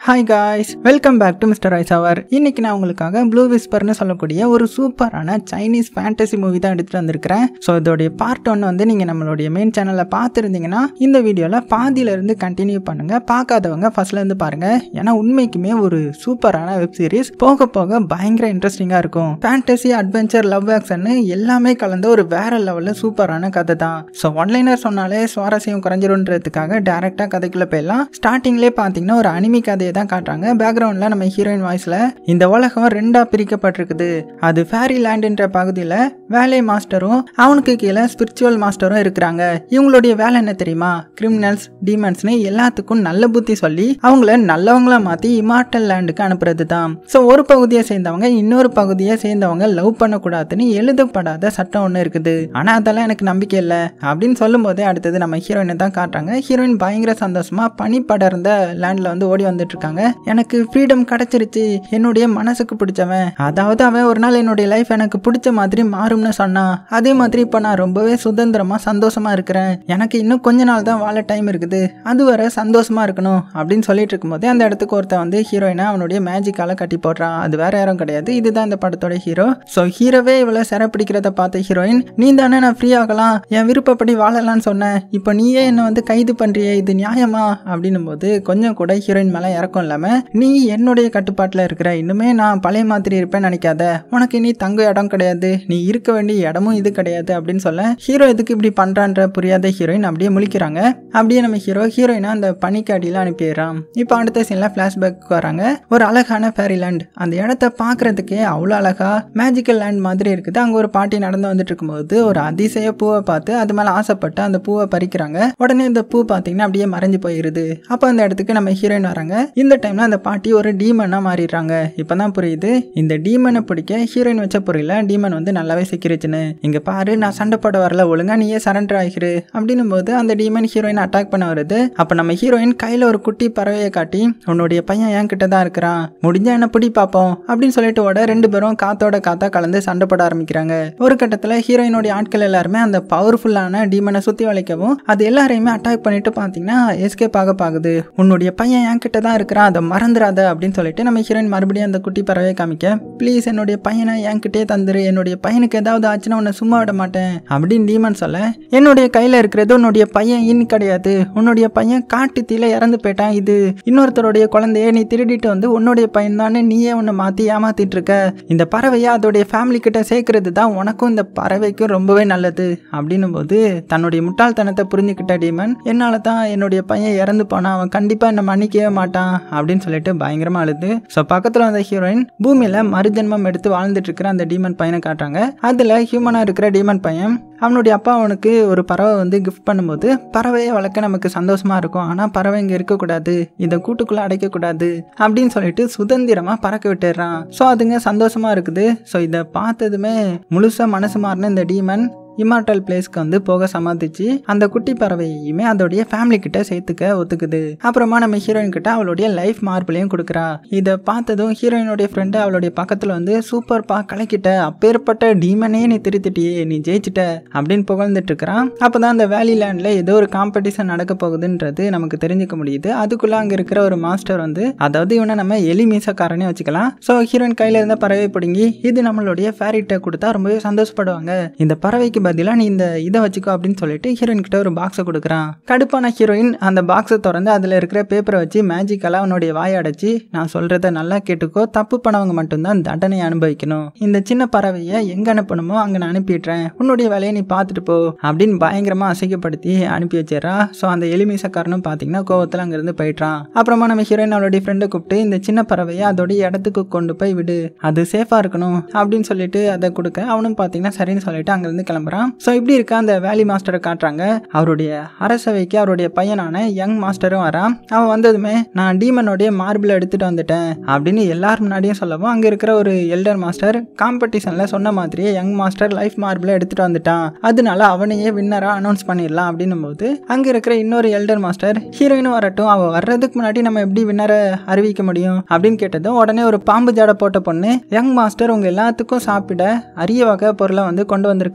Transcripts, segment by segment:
hi guys welcome back to mister ஐஸ் அவர் இன்னைக்கு நான் உங்களுக்காக ப்ளூ விஸ்பர்னு சொல்லக்கூடிய ஒரு சூப்பரான சைனீஸ் ஃபேண்டசி மூவி தான் எடுத்துட்டு வந்திருக்கிறேன் ஸோ இதோடைய பார்ட் ஒன் வந்து நீங்கள் நம்மளுடைய மெயின் சேனலில் பார்த்துருந்தீங்கன்னா இந்த வீடியோவில் பாதியிலேருந்து கண்டினியூ பண்ணுங்க பார்க்காதவங்க ஃபர்ஸ்ட்ல இருந்து பாருங்க ஏன்னா உண்மைக்குமே ஒரு சூப்பரான வெப் சீரிஸ் போக போக பயங்கர இன்ட்ரெஸ்டிங்காக இருக்கும் ஃபேண்டசி அட்வென்ச்சர் லவ் ஆக்ஷன் எல்லாமே கலந்த ஒரு வேற லெவலில் சூப்பரான கதை தான் ஸோ ஒன்லைனர் சொன்னாலே சுவாரஸ்யம் குறைஞ்சிருன்றதுக்காக டேரெக்டாக கதைக்குள்ளே போயிடலாம் ஸ்டார்டிங்லேயே பார்த்தீங்கன்னா ஒரு அனிமி கதையை தான் காட்டுறாங்க பேக்ரவுண்டில் நம்ம ஹீரோயின் வாய்ஸில் இந்த உலகம் ரெண்டாக பிரிக்கப்பட்டிருக்குது அது ஃபேரி லேண்டுன்ற பகுதியில் வேலை மாஸ்டரும் அவனுக்கு கீழே ஸ்பிரிச்சுவல் மாஸ்டரும் இருக்கிறாங்க இவங்களுடைய வேலை என்ன தெரியுமா கிரிமினல்ஸ் டீமன்ஸ்னு எல்லாத்துக்கும் நல்ல புத்தி சொல்லி அவங்கள நல்லவங்கள மாற்றி இமார்டல் லேண்டுக்கு அனுப்புறது தான் ஸோ ஒரு பகுதியை சேர்ந்தவங்க இன்னொரு பகுதியை சேர்ந்தவங்க லவ் பண்ணக்கூடாதுன்னு எழுதப்படாத சட்டம் ஒன்று இருக்குது ஆனால் அதெல்லாம் எனக்கு நம்பிக்கை இல்லை அப்படின்னு சொல்லும் போதே அடுத்தது நம்ம ஹீரோயினை தான் காட்டுறாங்க ஹீரோயின் பயங்கர சந்தோஷமா பனி படர்ந்த லேண்ட்ல வந்து ஓடி வந்துட்டு இருக்காங்க எனக்கு ஃப்ரீடம் கிடைச்சிருச்சு என்னுடைய மனசுக்கு பிடிச்சவன் அதாவது அவன் ஒரு நாள் என்னுடைய லைஃப் எனக்கு பிடிச்ச மாதிரி மாறும்னு சொன்னான் அதே மாதிரி இப்போ நான் ரொம்பவே சுதந்திரமா சந்தோஷமா இருக்கிறேன் எனக்கு இன்னும் கொஞ்ச நாள் தான் வாழ டைம் இருக்குது அது வரை சந்தோஷமா இருக்கணும் அப்படின்னு சொல்லிட்டு இருக்கும்போதே அந்த இடத்துக்கு ஒருத்தன் வந்து ஹீரோயினை அவனுடைய மேஜிக்கால கட்டி போடுறான் அது வேற யாரும் கிடையாது இதுதான் இந்த படத்தோட ஹீரோ ஸோ ஹீரோவே இவ்வளோ சிறை பிடிக்கிறத பார்த்த ஹீரோயின் நீ தானே நான் ஃப்ரீ ஆகலாம் என் விருப்பப்படி வாழலாம்னு சொன்னேன் இப்போ நீயே என்னை வந்து கைது பண்றியே இது நியாயமா அப்படின்னும் போது கொஞ்சம் கூட ஹீரோயின் மேலே இறக்கம் இல்லாமல் நீ என்னுடைய கட்டுப்பாட்டில் இருக்கிற இன்னுமே நான் பழைய மாதிரி இருப்பேன்னு நினைக்காத உனக்கு இனி தங்க இடம் கிடையாது நீ இருக்க வேண்டிய இடமும் இது கிடையாது அப்படின்னு சொல்ல ஹீரோ எதுக்கு இப்படி பண்றான்ற புரியாத ஹீரோயின் அப்படியே முழிக்கிறாங்க அப்படியே நம்ம ஹீரோ ஹீரோயினை அந்த பனிக்கு அடியில் அனுப்பிடுறான் இப்போ அடுத்த சீனில் ஃப்ளாஷ்பேக் வராங்க ஒரு அழகான ஃபேரிலேண்ட் அந்த இடத்த பார்க்கறதுக்கே அவ்வளோ அழகா மேஜிக்கல் லேண்ட் மாதிரி இருக்குது அங்கே ஒரு பாட்டி நடந்து வந்துட்டு இருக்கும்போது ஒரு அதிசய பூவை பார்த்து அது மேலே ஆசைப்பட்டு அந்த பூவை பறிக்கிறாங்க உடனே இந்த பூ பார்த்தீங்கன்னா அப்படியே மறைஞ்சு போயிருது அப்போ அந்த இடத்துக்கு நம்ம ஹீரோயின் வராங்க இந்த டைம்ல அந்த பாட்டி ஒரு டீமனாக மாறிடுறாங்க இப்போதான் புரியுது இந்த டீமனை பிடிக்க ஹீரோயின் வச்ச பொருளில் டீமன் வந்து நல்லாவே சிக்கிருச்சுன்னு இங்க பாரு நான் சண்டை போட வரல ஒழுங்கா நீயே சரண்டர் ஆகிரு அப்படின்னும் போது அந்த டீமன் ஹீரோயின் அட்டாக் பண்ண வருது அப்போ நம்ம ஹீரோயின் கையில் ஒரு குட்டி பறவையை காட்டி உன்னுடைய பையன் என் கிட்ட தான் இருக்கிறான் முடிஞ்சா என்ன பிடி பார்ப்போம் அப்படின்னு சொல்லிட்டு ஓட ரெண்டு பேரும் காத்தோட காத்தா கலந்து சண்டை போட ஆரம்பிக்கிறாங்க ஒரு கட்டத்தில் ஹீரோயினுடைய ஆட்கள் எல்லாருமே அந்த பவர்ஃபுல்லான டீமனை சுற்றி வளைக்கவும் அது எல்லாரையுமே அட்டாக் பண்ணிட்டு பார்த்தீங்கன்னா எஸ்கேப் ஆக பாக்குது உன்னுடைய பையன் என் கிட்ட தான் இருக்கிறான் அதை மறந்துடாத அப்படின்னு சொல்லிட்டு நம்ம ஹீரோயின் மறுபடியும் அந்த குட்டி பறவையை காமிக்க ப்ளீஸ் என்னுடைய பையனை என்கிட்டே தந்துரு என்னுடைய பையனுக்கு ஏதாவது ஆச்சுன்னா உன்னை சும்மா விட மாட்டேன் அப்படின்னு டீமன் சொல்ல என்னுடைய கையில் இருக்கிறது உன்னுடைய பையன் இன் கிடையாது உன்னுடைய பையன் காட்டு தீல இறந்து போயிட்டான் இது இன்னொருத்தருடைய குழந்தைய நீ திருடிட்டு வந்து உன்னுடைய பையன் தானே நீயே உன்னை மாற்றி ஏமாத்திட்டு இருக்க இந்த பறவையை அதோடைய ஃபேமிலி கிட்ட சேர்க்கறது தான் உனக்கும் இந்த பறவைக்கும் ரொம்பவே நல்லது அப்படின்னும் போது தன்னுடைய முட்டாள்தனத்தை புரிஞ்சுக்கிட்ட டீமன் என்னால தான் என்னுடைய பையன் இறந்து போனான் அவன் கண்டிப்பாக என்னை மன்னிக்கவே மாட்டான் அப்படின்னு சொல்லிட்டு பயங்கரமா அழுது ஸோ பக்கத்தில் வந்த ஹீரோயின் பூமியில் மறுஜென்மம் எடுத்து வாழ்ந்துட்டு இருக்கிற அந்த டீமன் பையனை காட்டுறாங்க அதில் ஹியூமனாக இருக்கிற டீமன் பையன் அவனுடைய அப்பா அவனுக்கு ஒரு பறவை வந்து கிஃப்ட் பண்ணும்போது பறவையை வளர்க்க நமக்கு சந்தோஷமா இருக்கும் ஆனால் பறவை இங்கே இருக்கக்கூடாது இதை கூட்டுக்குள்ளே அடைக்கக்கூடாது அப்படின்னு சொல்லிட்டு சுதந்திரமாக பறக்க விட்டுடுறான் ஸோ அதுங்க சந்தோஷமா இருக்குது ஸோ இதை பார்த்ததுமே முழுசாக மனசு மாறின இந்த டீமன் இமார்டல் பிளேஸ்க்கு வந்து போக சம்மதிச்சு அந்த குட்டி பறவையுமே அதோடைய ஃபேமிலி கிட்ட சேர்த்துக்க ஒத்துக்குது அப்புறமா நம்ம ஹீரோயின் கிட்ட அவளுடைய லைஃப் மார்பிளையும் கொடுக்குறா இதை பார்த்ததும் ஹீரோயினுடைய ஃப்ரெண்டு அவளுடைய பக்கத்தில் வந்து சூப்பர் பா கலக்கிட்ட அப்பேற்பட்ட டீமனே நீ திருத்திட்டியே நீ ஜெயிச்சிட்ட அப்படின்னு புகழ்ந்துட்டு இருக்கிறான் அப்போதான் அந்த வேலி லேண்டில் ஏதோ ஒரு காம்படிஷன் நடக்க போகுதுன்றது நமக்கு தெரிஞ்சுக்க முடியுது அதுக்குள்ள அங்கே இருக்கிற ஒரு மாஸ்டர் வந்து அதாவது இவனை நம்ம எலி மீசக்காரனே வச்சுக்கலாம் ஸோ ஹீரோயின் கையில் இருந்த பறவை பிடுங்கி இது நம்மளுடைய ஃபேரிட்ட கொடுத்தா ரொம்பவே சந்தோஷப்படுவாங்க இந்த பறவைக்கு பதிலாக நீ இந்த இதை வச்சுக்கோ அப்படின்னு சொல்லிட்டு ஹீரோயின் கிட்ட ஒரு பாக்ஸை கொடுக்குறான் கடுப்பான ஹீரோயின் அந்த பாக்ஸை திறந்து அதில் இருக்கிற பேப்பரை வச்சு மேஜிக்கலாக அவனுடைய வாயை அடைச்சி நான் சொல்கிறத நல்லா கேட்டுக்கோ தப்பு பண்ணவங்க மட்டும்தான் தண்டனை அனுபவிக்கணும் இந்த சின்ன பறவையை எங்கே அனுப்பணுமோ அங்கே நான் அனுப்பிடுறேன் உன்னுடைய வேலையை நீ பார்த்துட்டு போ அப்படின்னு பயங்கரமாக அசிங்கப்படுத்தி அனுப்பி வச்சிடறா ஸோ அந்த எலிமீசக்காரனும் பார்த்தீங்கன்னா கோவத்தில் அங்கேருந்து போயிட்டான் அப்புறமா நம்ம ஹீரோயின் அவளுடைய ஃப்ரெண்டை கூப்பிட்டு இந்த சின்ன பறவையை அதோடைய இடத்துக்கு கொண்டு போய் விடு அது சேஃபாக இருக்கணும் அப்படின்னு சொல்லிட்டு அதை கொடுக்க அவனும் பார்த்தீங்கன்னா சரின்னு சொல்லிட்டு அங்கேருந்து கிளம்புறான் ஸோ இப்படி இருக்க அந்த வேலி மாஸ்டரை காட்டுறாங்க அவருடைய அரசவைக்கு அவருடைய பையனான யங் மாஸ்டரும் வரான் அவன் வந்ததுமே நான் டீமனோடைய மார்பிள் எடுத்துட்டு வந்துட்டேன் அப்படின்னு எல்லார் முன்னாடியும் சொல்லவும் அங்கே இருக்கிற ஒரு எல்டர் மாஸ்டர் காம்படிஷனில் சொன்ன மாதிரியே யங் மாஸ்டர் லைஃப் மார்பிளை எடுத்துட்டு வந்துட்டான் அதனால அவனையே வின்னராக அனௌன்ஸ் பண்ணிடலாம் அப்படின்னும் போது அங்கே இருக்கிற இன்னொரு எல்டர் மாஸ்டர் ஹீரோயினும் வரட்டும் அவள் வர்றதுக்கு முன்னாடி நம்ம எப்படி வின்னரை அறிவிக்க முடியும் அப்படின்னு கேட்டதும் உடனே ஒரு பாம்பு ஜாடை போட்ட பொண்ணு யங் மாஸ்டர் உங்க எல்லாத்துக்கும் சாப்பிட அரிய வகை பொருளை வந்து கொண்டு வந்திருக்காரு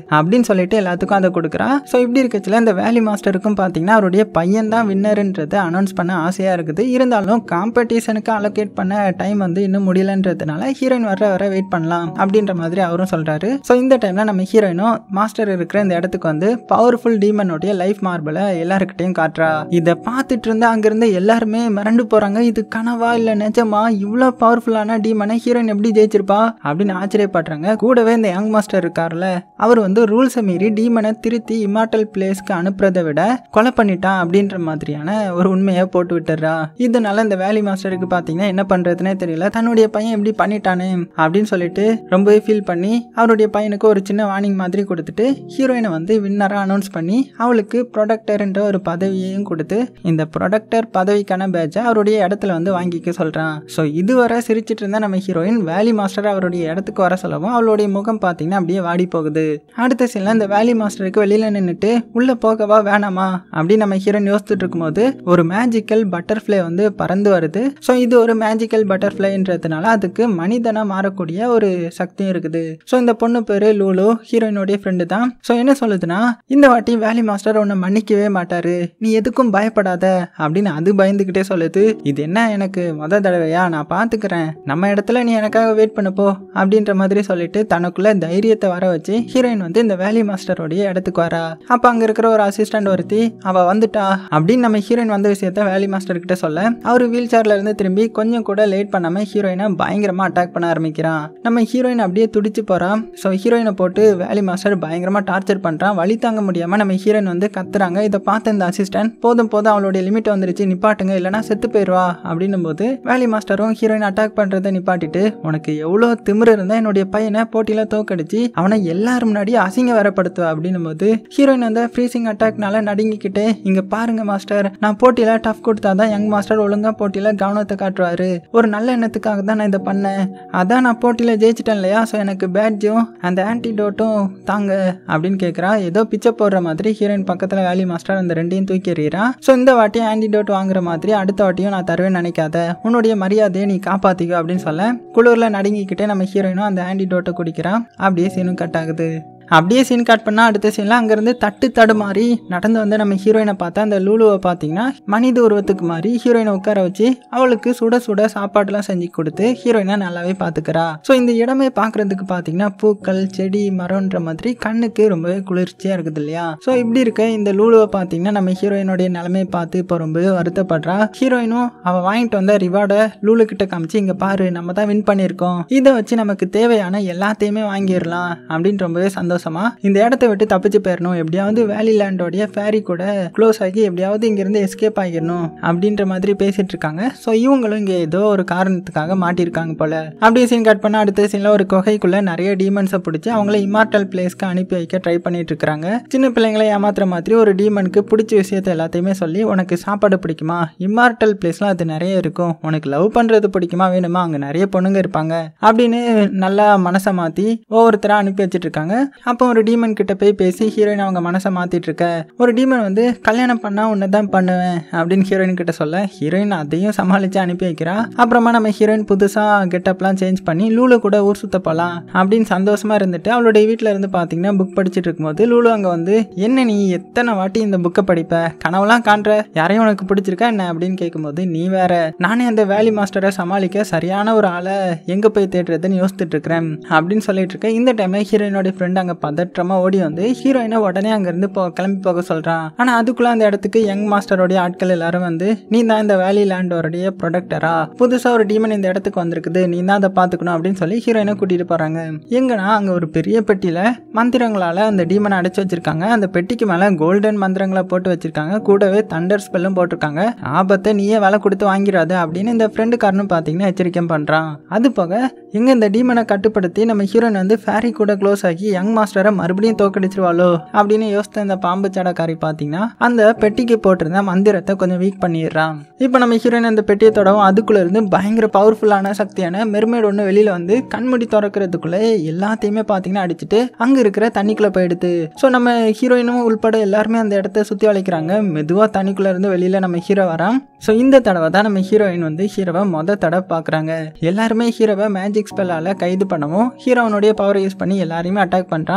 அப்படின்னு சொல்லிட்டு எல்லாத்துக்கும் அதை கொடுக்குறா ஸோ இப்படி இருக்கச்சுல இந்த வேலி மாஸ்டருக்கும் பார்த்தீங்கன்னா அவருடைய பையன் தான் வின்னருன்றதை அனௌன்ஸ் பண்ண ஆசையாக இருக்குது இருந்தாலும் காம்படிஷனுக்கு அலோகேட் பண்ண டைம் வந்து இன்னும் முடியலன்றதுனால ஹீரோயின் வர வர வெயிட் பண்ணலாம் அப்படின்ற மாதிரி அவரும் சொல்கிறாரு ஸோ இந்த டைமில் நம்ம ஹீரோயினும் மாஸ்டர் இருக்கிற இந்த இடத்துக்கு வந்து பவர்ஃபுல் டீமனுடைய லைஃப் மார்பிளை எல்லாருக்கிட்டையும் காட்டுறா இதை பார்த்துட்டு இருந்தா அங்கிருந்து எல்லாருமே மிரண்டு போகிறாங்க இது கனவா இல்லை நிஜமா இவ்வளோ பவர்ஃபுல்லான டீமனை ஹீரோயின் எப்படி ஜெயிச்சிருப்பா அப்படின்னு ஆச்சரியப்படுறாங்க கூடவே இந்த யங் மாஸ்டர் இருக்கார்ல அவர் வந்து ரூல்ஸை மீறி டீமனை திருத்தி இமார்டல் பிளேஸ்க்கு அனுப்புறதை விட கொலை பண்ணிட்டான் அப்படின்ற மாதிரியான ஒரு உண்மையை போட்டு விட்டுறா இதனால இந்த வேலி மாஸ்டருக்கு பார்த்தீங்கன்னா என்ன பண்ணுறதுனே தெரியல தன்னுடைய பையன் எப்படி பண்ணிட்டானே அப்படின்னு சொல்லிட்டு ரொம்பவே ஃபீல் பண்ணி அவருடைய பையனுக்கு ஒரு சின்ன வார்னிங் மாதிரி கொடுத்துட்டு ஹீரோயினை வந்து வின்னராக அனௌன்ஸ் பண்ணி அவளுக்கு ப்ரொடக்டர்ன்ற ஒரு பதவியையும் கொடுத்து இந்த ப்ரொடக்டர் பதவிக்கான பேட்சை அவருடைய இடத்துல வந்து வாங்கிக்க சொல்கிறான் ஸோ இதுவரை சிரிச்சிட்டு இருந்த நம்ம ஹீரோயின் வேலி மாஸ்டர் அவருடைய இடத்துக்கு வர சொல்லவும் அவளுடைய முகம் பார்த்தீங்கன்னா அப்படியே வாடி போகுது அடுத்த சீனில் இந்த வேலி மாஸ்டருக்கு வெளியில் நின்றுட்டு உள்ளே போகவா வேணாமா அப்படின்னு நம்ம ஹீரோயின் யோசிச்சுட்டு இருக்கும்போது ஒரு மேஜிக்கல் பட்டர்ஃப்ளை வந்து பறந்து வருது ஸோ இது ஒரு மேஜிக்கல் பட்டர்ஃப்ளைன்றதுனால அதுக்கு மனிதனாக மாறக்கூடிய ஒரு சக்தியும் இருக்குது ஸோ இந்த பொண்ணு பேர் லூலு ஹீரோயினுடைய ஃப்ரெண்டு தான் ஸோ என்ன சொல்லுதுன்னா இந்த வாட்டி வேலி மாஸ்டர் உன்னை மன்னிக்கவே மாட்டாரு நீ எதுக்கும் பயப்படாத அப்படின்னு அது பயந்துக்கிட்டே சொல்லுது இது என்ன எனக்கு மொத தடவையா நான் பார்த்துக்கிறேன் நம்ம இடத்துல நீ எனக்காக வெயிட் பண்ணப்போ அப்படின்ற மாதிரி சொல்லிட்டு தனக்குள்ள தைரியத்தை வர வச்சு ஹீரோயின் வந்து இந்த வேலி மாஸ்டரோடைய இடத்துக்கு வரா அப்போ அங்கே இருக்கிற ஒரு அசிஸ்டன்ட் ஒருத்தி அவ வந்துட்டா அப்படின்னு நம்ம ஹீரோயின் வந்த விஷயத்த வேலி மாஸ்டர் கிட்ட சொல்ல அவர் வீல் சேர்ல இருந்து திரும்பி கொஞ்சம் கூட லேட் பண்ணாம ஹீரோயினை பயங்கரமா அட்டாக் பண்ண ஆரம்பிக்கிறான் நம்ம ஹீரோயின் அப்படியே துடிச்சு போறான் ஸோ ஹீரோயினை போட்டு வேலி மாஸ்டர் பயங்கரமா டார்ச்சர் பண்றான் வழி தாங்க முடியாம நம்ம ஹீரோயின் வந்து கத்துறாங்க இதை பார்த்த இந்த அசிஸ்டன்ட் போதும் போதும் அவளுடைய லிமிட் வந்துருச்சு நிப்பாட்டுங்க இல்லைன்னா செத்து போயிடுவா அப்படின்னும் போது வேலி மாஸ்டரும் ஹீரோயின் அட்டாக் பண்றதை நிப்பாட்டிட்டு உனக்கு எவ்வளோ திமிரு இருந்தா என்னுடைய பையனை போட்டியில தோக்கடிச்சு அவனை எல்லாரும் முன்னாடி அசிங்க வரப்படுத்துவா அப்படின்னும் போது ஹீரோயின் வந்து ஃப்ரீசிங் அட்டாக்னால நடுங்கிக்கிட்டு இங்க பாருங்க மாஸ்டர் நான் போட்டியில டஃப் கொடுத்தாதான் யங் மாஸ்டர் ஒழுங்கா போட்டியில கவனத்தை காட்டுவாரு ஒரு நல்ல எண்ணத்துக்காக தான் நான் இதை பண்ணேன் அதான் நான் போட்டியில ஜெயிச்சிட்டேன் இல்லையா ஸோ எனக்கு பேட்ஜும் அந்த ஆன்டிடோட்டும் தாங்க அப்படின்னு கேட்குறா ஏதோ பிச்சை போடுற மாதிரி ஹீரோயின் பக்கத்தில் வேலி மாஸ்டர் அந்த ரெண்டையும் தூக்கி எறிகிறான் ஸோ இந்த வாட்டி ஆன்டிடோட் வாங்குற மாதிரி அடுத்த வாட்டியும் நான் தருவேன் நினைக்காத உன்னுடைய மரியாதையை நீ காப்பாத்திக்கோ அப்படின்னு சொல்ல குளிரில் நடுங்கிக்கிட்டே நம்ம ஹீரோயினும் அந்த ஆன்டிடோட்டை குடிக்கிறான் அப்படியே சீனும் கட் ஆகுது அப்படியே சீன் கட் பண்ணால் அடுத்த சீனில் அங்கேருந்து தட்டு தடுமாறி நடந்து வந்து நம்ம ஹீரோயினை பார்த்தா அந்த லூலுவை பார்த்தீங்கன்னா மனித உருவத்துக்கு மாதிரி ஹீரோயினை உட்கார வச்சு அவளுக்கு சுட சுட சாப்பாடுலாம் செஞ்சு கொடுத்து ஹீரோயினை நல்லாவே பார்த்துக்கிறா ஸோ இந்த இடமே பார்க்குறதுக்கு பார்த்தீங்கன்னா பூக்கள் செடி மரம்ன்ற மாதிரி கண்ணுக்கு ரொம்பவே குளிர்ச்சியாக இருக்குது இல்லையா ஸோ இப்படி இருக்க இந்த லூலுவை பார்த்தீங்கன்னா நம்ம ஹீரோயினுடைய நிலைமையை பார்த்து இப்போ ரொம்பவே வருத்தப்படுறா ஹீரோயினும் அவள் வாங்கிட்டு வந்த ரிவார்டை லூலு கிட்ட காமிச்சு இங்கே பாரு நம்ம தான் வின் பண்ணியிருக்கோம் இதை வச்சு நமக்கு தேவையான எல்லாத்தையுமே வாங்கிடலாம் அப்படின்னு ரொம்பவே சந்தோஷமா இந்த இடத்த விட்டு தப்பிச்சு போயிடணும் எப்படியாவது வேலி லேண்டோடைய ஃபேரி கூட க்ளோஸ் ஆகி எப்படியாவது இங்கிருந்து எஸ்கேப் ஆகிடணும் அப்படின்ற மாதிரி பேசிட்டு இருக்காங்க ஸோ இவங்களும் இங்கே ஏதோ ஒரு காரணத்துக்காக மாட்டியிருக்காங்க போல அப்படியே சீன் கட் பண்ண அடுத்த சீனில் ஒரு குகைக்குள்ள நிறைய டீமன்ஸை பிடிச்சி அவங்கள இமார்டல் பிளேஸ்க்கு அனுப்பி வைக்க ட்ரை பண்ணிட்டு இருக்காங்க சின்ன பிள்ளைங்களை ஏமாத்துற மாதிரி ஒரு டீமனுக்கு பிடிச்ச விஷயத்த எல்லாத்தையுமே சொல்லி உனக்கு சாப்பாடு பிடிக்குமா இம்மார்டல் பிளேஸ்லாம் அது நிறைய இருக்கும் உனக்கு லவ் பண்ணுறது பிடிக்குமா வேணுமா அங்கே நிறைய பொண்ணுங்க இருப்பாங்க அப்படின்னு நல்லா மனசை மாற்றி ஒவ்வொருத்தராக அனுப்பி வச்சுட்டு இருக்காங்க அப்போ ஒரு டீமன் கிட்ட போய் பேசி ஹீரோயின் அவங்க மனசை மாற்றிட்டு இருக்க ஒரு டீமன் வந்து கல்யாணம் பண்ணால் உன்னை தான் பண்ணுவேன் அப்படின்னு ஹீரோயின் கிட்ட சொல்ல ஹீரோயின் அதையும் சமாளித்து அனுப்பி வைக்கிறா அப்புறமா நம்ம ஹீரோயின் புதுசாக கெட்டப்லாம் சேஞ்ச் பண்ணி லூலு கூட ஊர் சுத்த போகலாம் அப்படின்னு சந்தோஷமா இருந்துட்டு அவளுடைய வீட்டில் இருந்து பார்த்தீங்கன்னா புக் படிச்சுட்டு இருக்கும்போது லூலு அங்கே வந்து என்ன நீ எத்தனை வாட்டி இந்த புக்கை படிப்ப கனவுலாம் காண்ற யாரையும் உனக்கு பிடிச்சிருக்கா என்ன அப்படின்னு கேட்கும்போது நீ வேற நானே அந்த வேலி மாஸ்டரை சமாளிக்க சரியான ஒரு ஆளை எங்கே போய் தேடுறதுன்னு யோசிச்சுட்டு இருக்கிறேன் அப்படின்னு சொல்லிட்டு இருக்கேன் இந்த டைம்ல ஹீரோயினோட ஃப்ரெண்ட் அங்கே பதற்றமா ஓடி வந்து ஹீரோயினை உடனே அங்கேருந்து போ கிளம்பி போக சொல்கிறான் ஆனால் அதுக்குள்ள அந்த இடத்துக்கு யங் மாஸ்டரோடைய ஆட்கள் எல்லாரும் வந்து நீ தான் இந்த வேலி லேண்டோடைய ப்ரொடக்டரா புதுசாக ஒரு டீமன் இந்த இடத்துக்கு வந்திருக்குது நீ தான் அதை பார்த்துக்கணும் அப்படின்னு சொல்லி ஹீரோயினை கூட்டிட்டு போகிறாங்க எங்கன்னா அங்கே ஒரு பெரிய பெட்டியில் மந்திரங்களால் அந்த டீமனை அடைச்சு வச்சிருக்காங்க அந்த பெட்டிக்கு மேலே கோல்டன் மந்திரங்களை போட்டு வச்சிருக்காங்க கூடவே தண்டர் ஸ்பெல்லும் போட்டிருக்காங்க ஆபத்தை நீயே வேலை கொடுத்து வாங்கிடாத அப்படின்னு இந்த ஃப்ரெண்டுக்காரனும் பார்த்தீங்கன்னா எச்சரிக்கை பண்ணுறான் அது போக எங்க இந்த டீமனை கட்டுப்படுத்தி நம்ம ஹீரோயின் வந்து ஃபேரி கூட க்ளோஸ் ஆகி யங் மாஸ்டரை மறுபடியும் தோக்கடிச்சிருவாளோ அப்படின்னு யோசித்த இந்த பாம்பு சடக்காரி பார்த்தீங்கன்னா அந்த பெட்டிக்கு போட்டிருந்த மந்திரத்தை கொஞ்சம் வீக் பண்ணிடுறான் இப்போ நம்ம ஹீரோயின் அந்த பெட்டியை தொடவும் அதுக்குள்ள இருந்து பயங்கர பவர்ஃபுல்லான சக்தியான மெர்மேட் ஒன்று வெளியில வந்து கண்முடி திறக்கிறதுக்குள்ளே எல்லாத்தையுமே பார்த்தீங்கன்னா அடிச்சுட்டு அங்க இருக்கிற தண்ணிக்குள்ள போயிடுது ஸோ நம்ம ஹீரோயினும் உள்பட எல்லாருமே அந்த இடத்த சுற்றி வளைக்கிறாங்க மெதுவாக தண்ணிக்குள்ள இருந்து வெளியில நம்ம ஹீரோ வரான் ஸோ இந்த தடவை தான் நம்ம ஹீரோயின் வந்து ஹீரோவை மொத தடவை பார்க்குறாங்க எல்லாருமே ஹீரோவை மேஜிக் ஸ்பெல்லால் கைது பண்ணவும் ஹீரோவனுடைய பவரை யூஸ் பண்ணி எல்லாரையுமே அட்டாக் பண்ணுறான்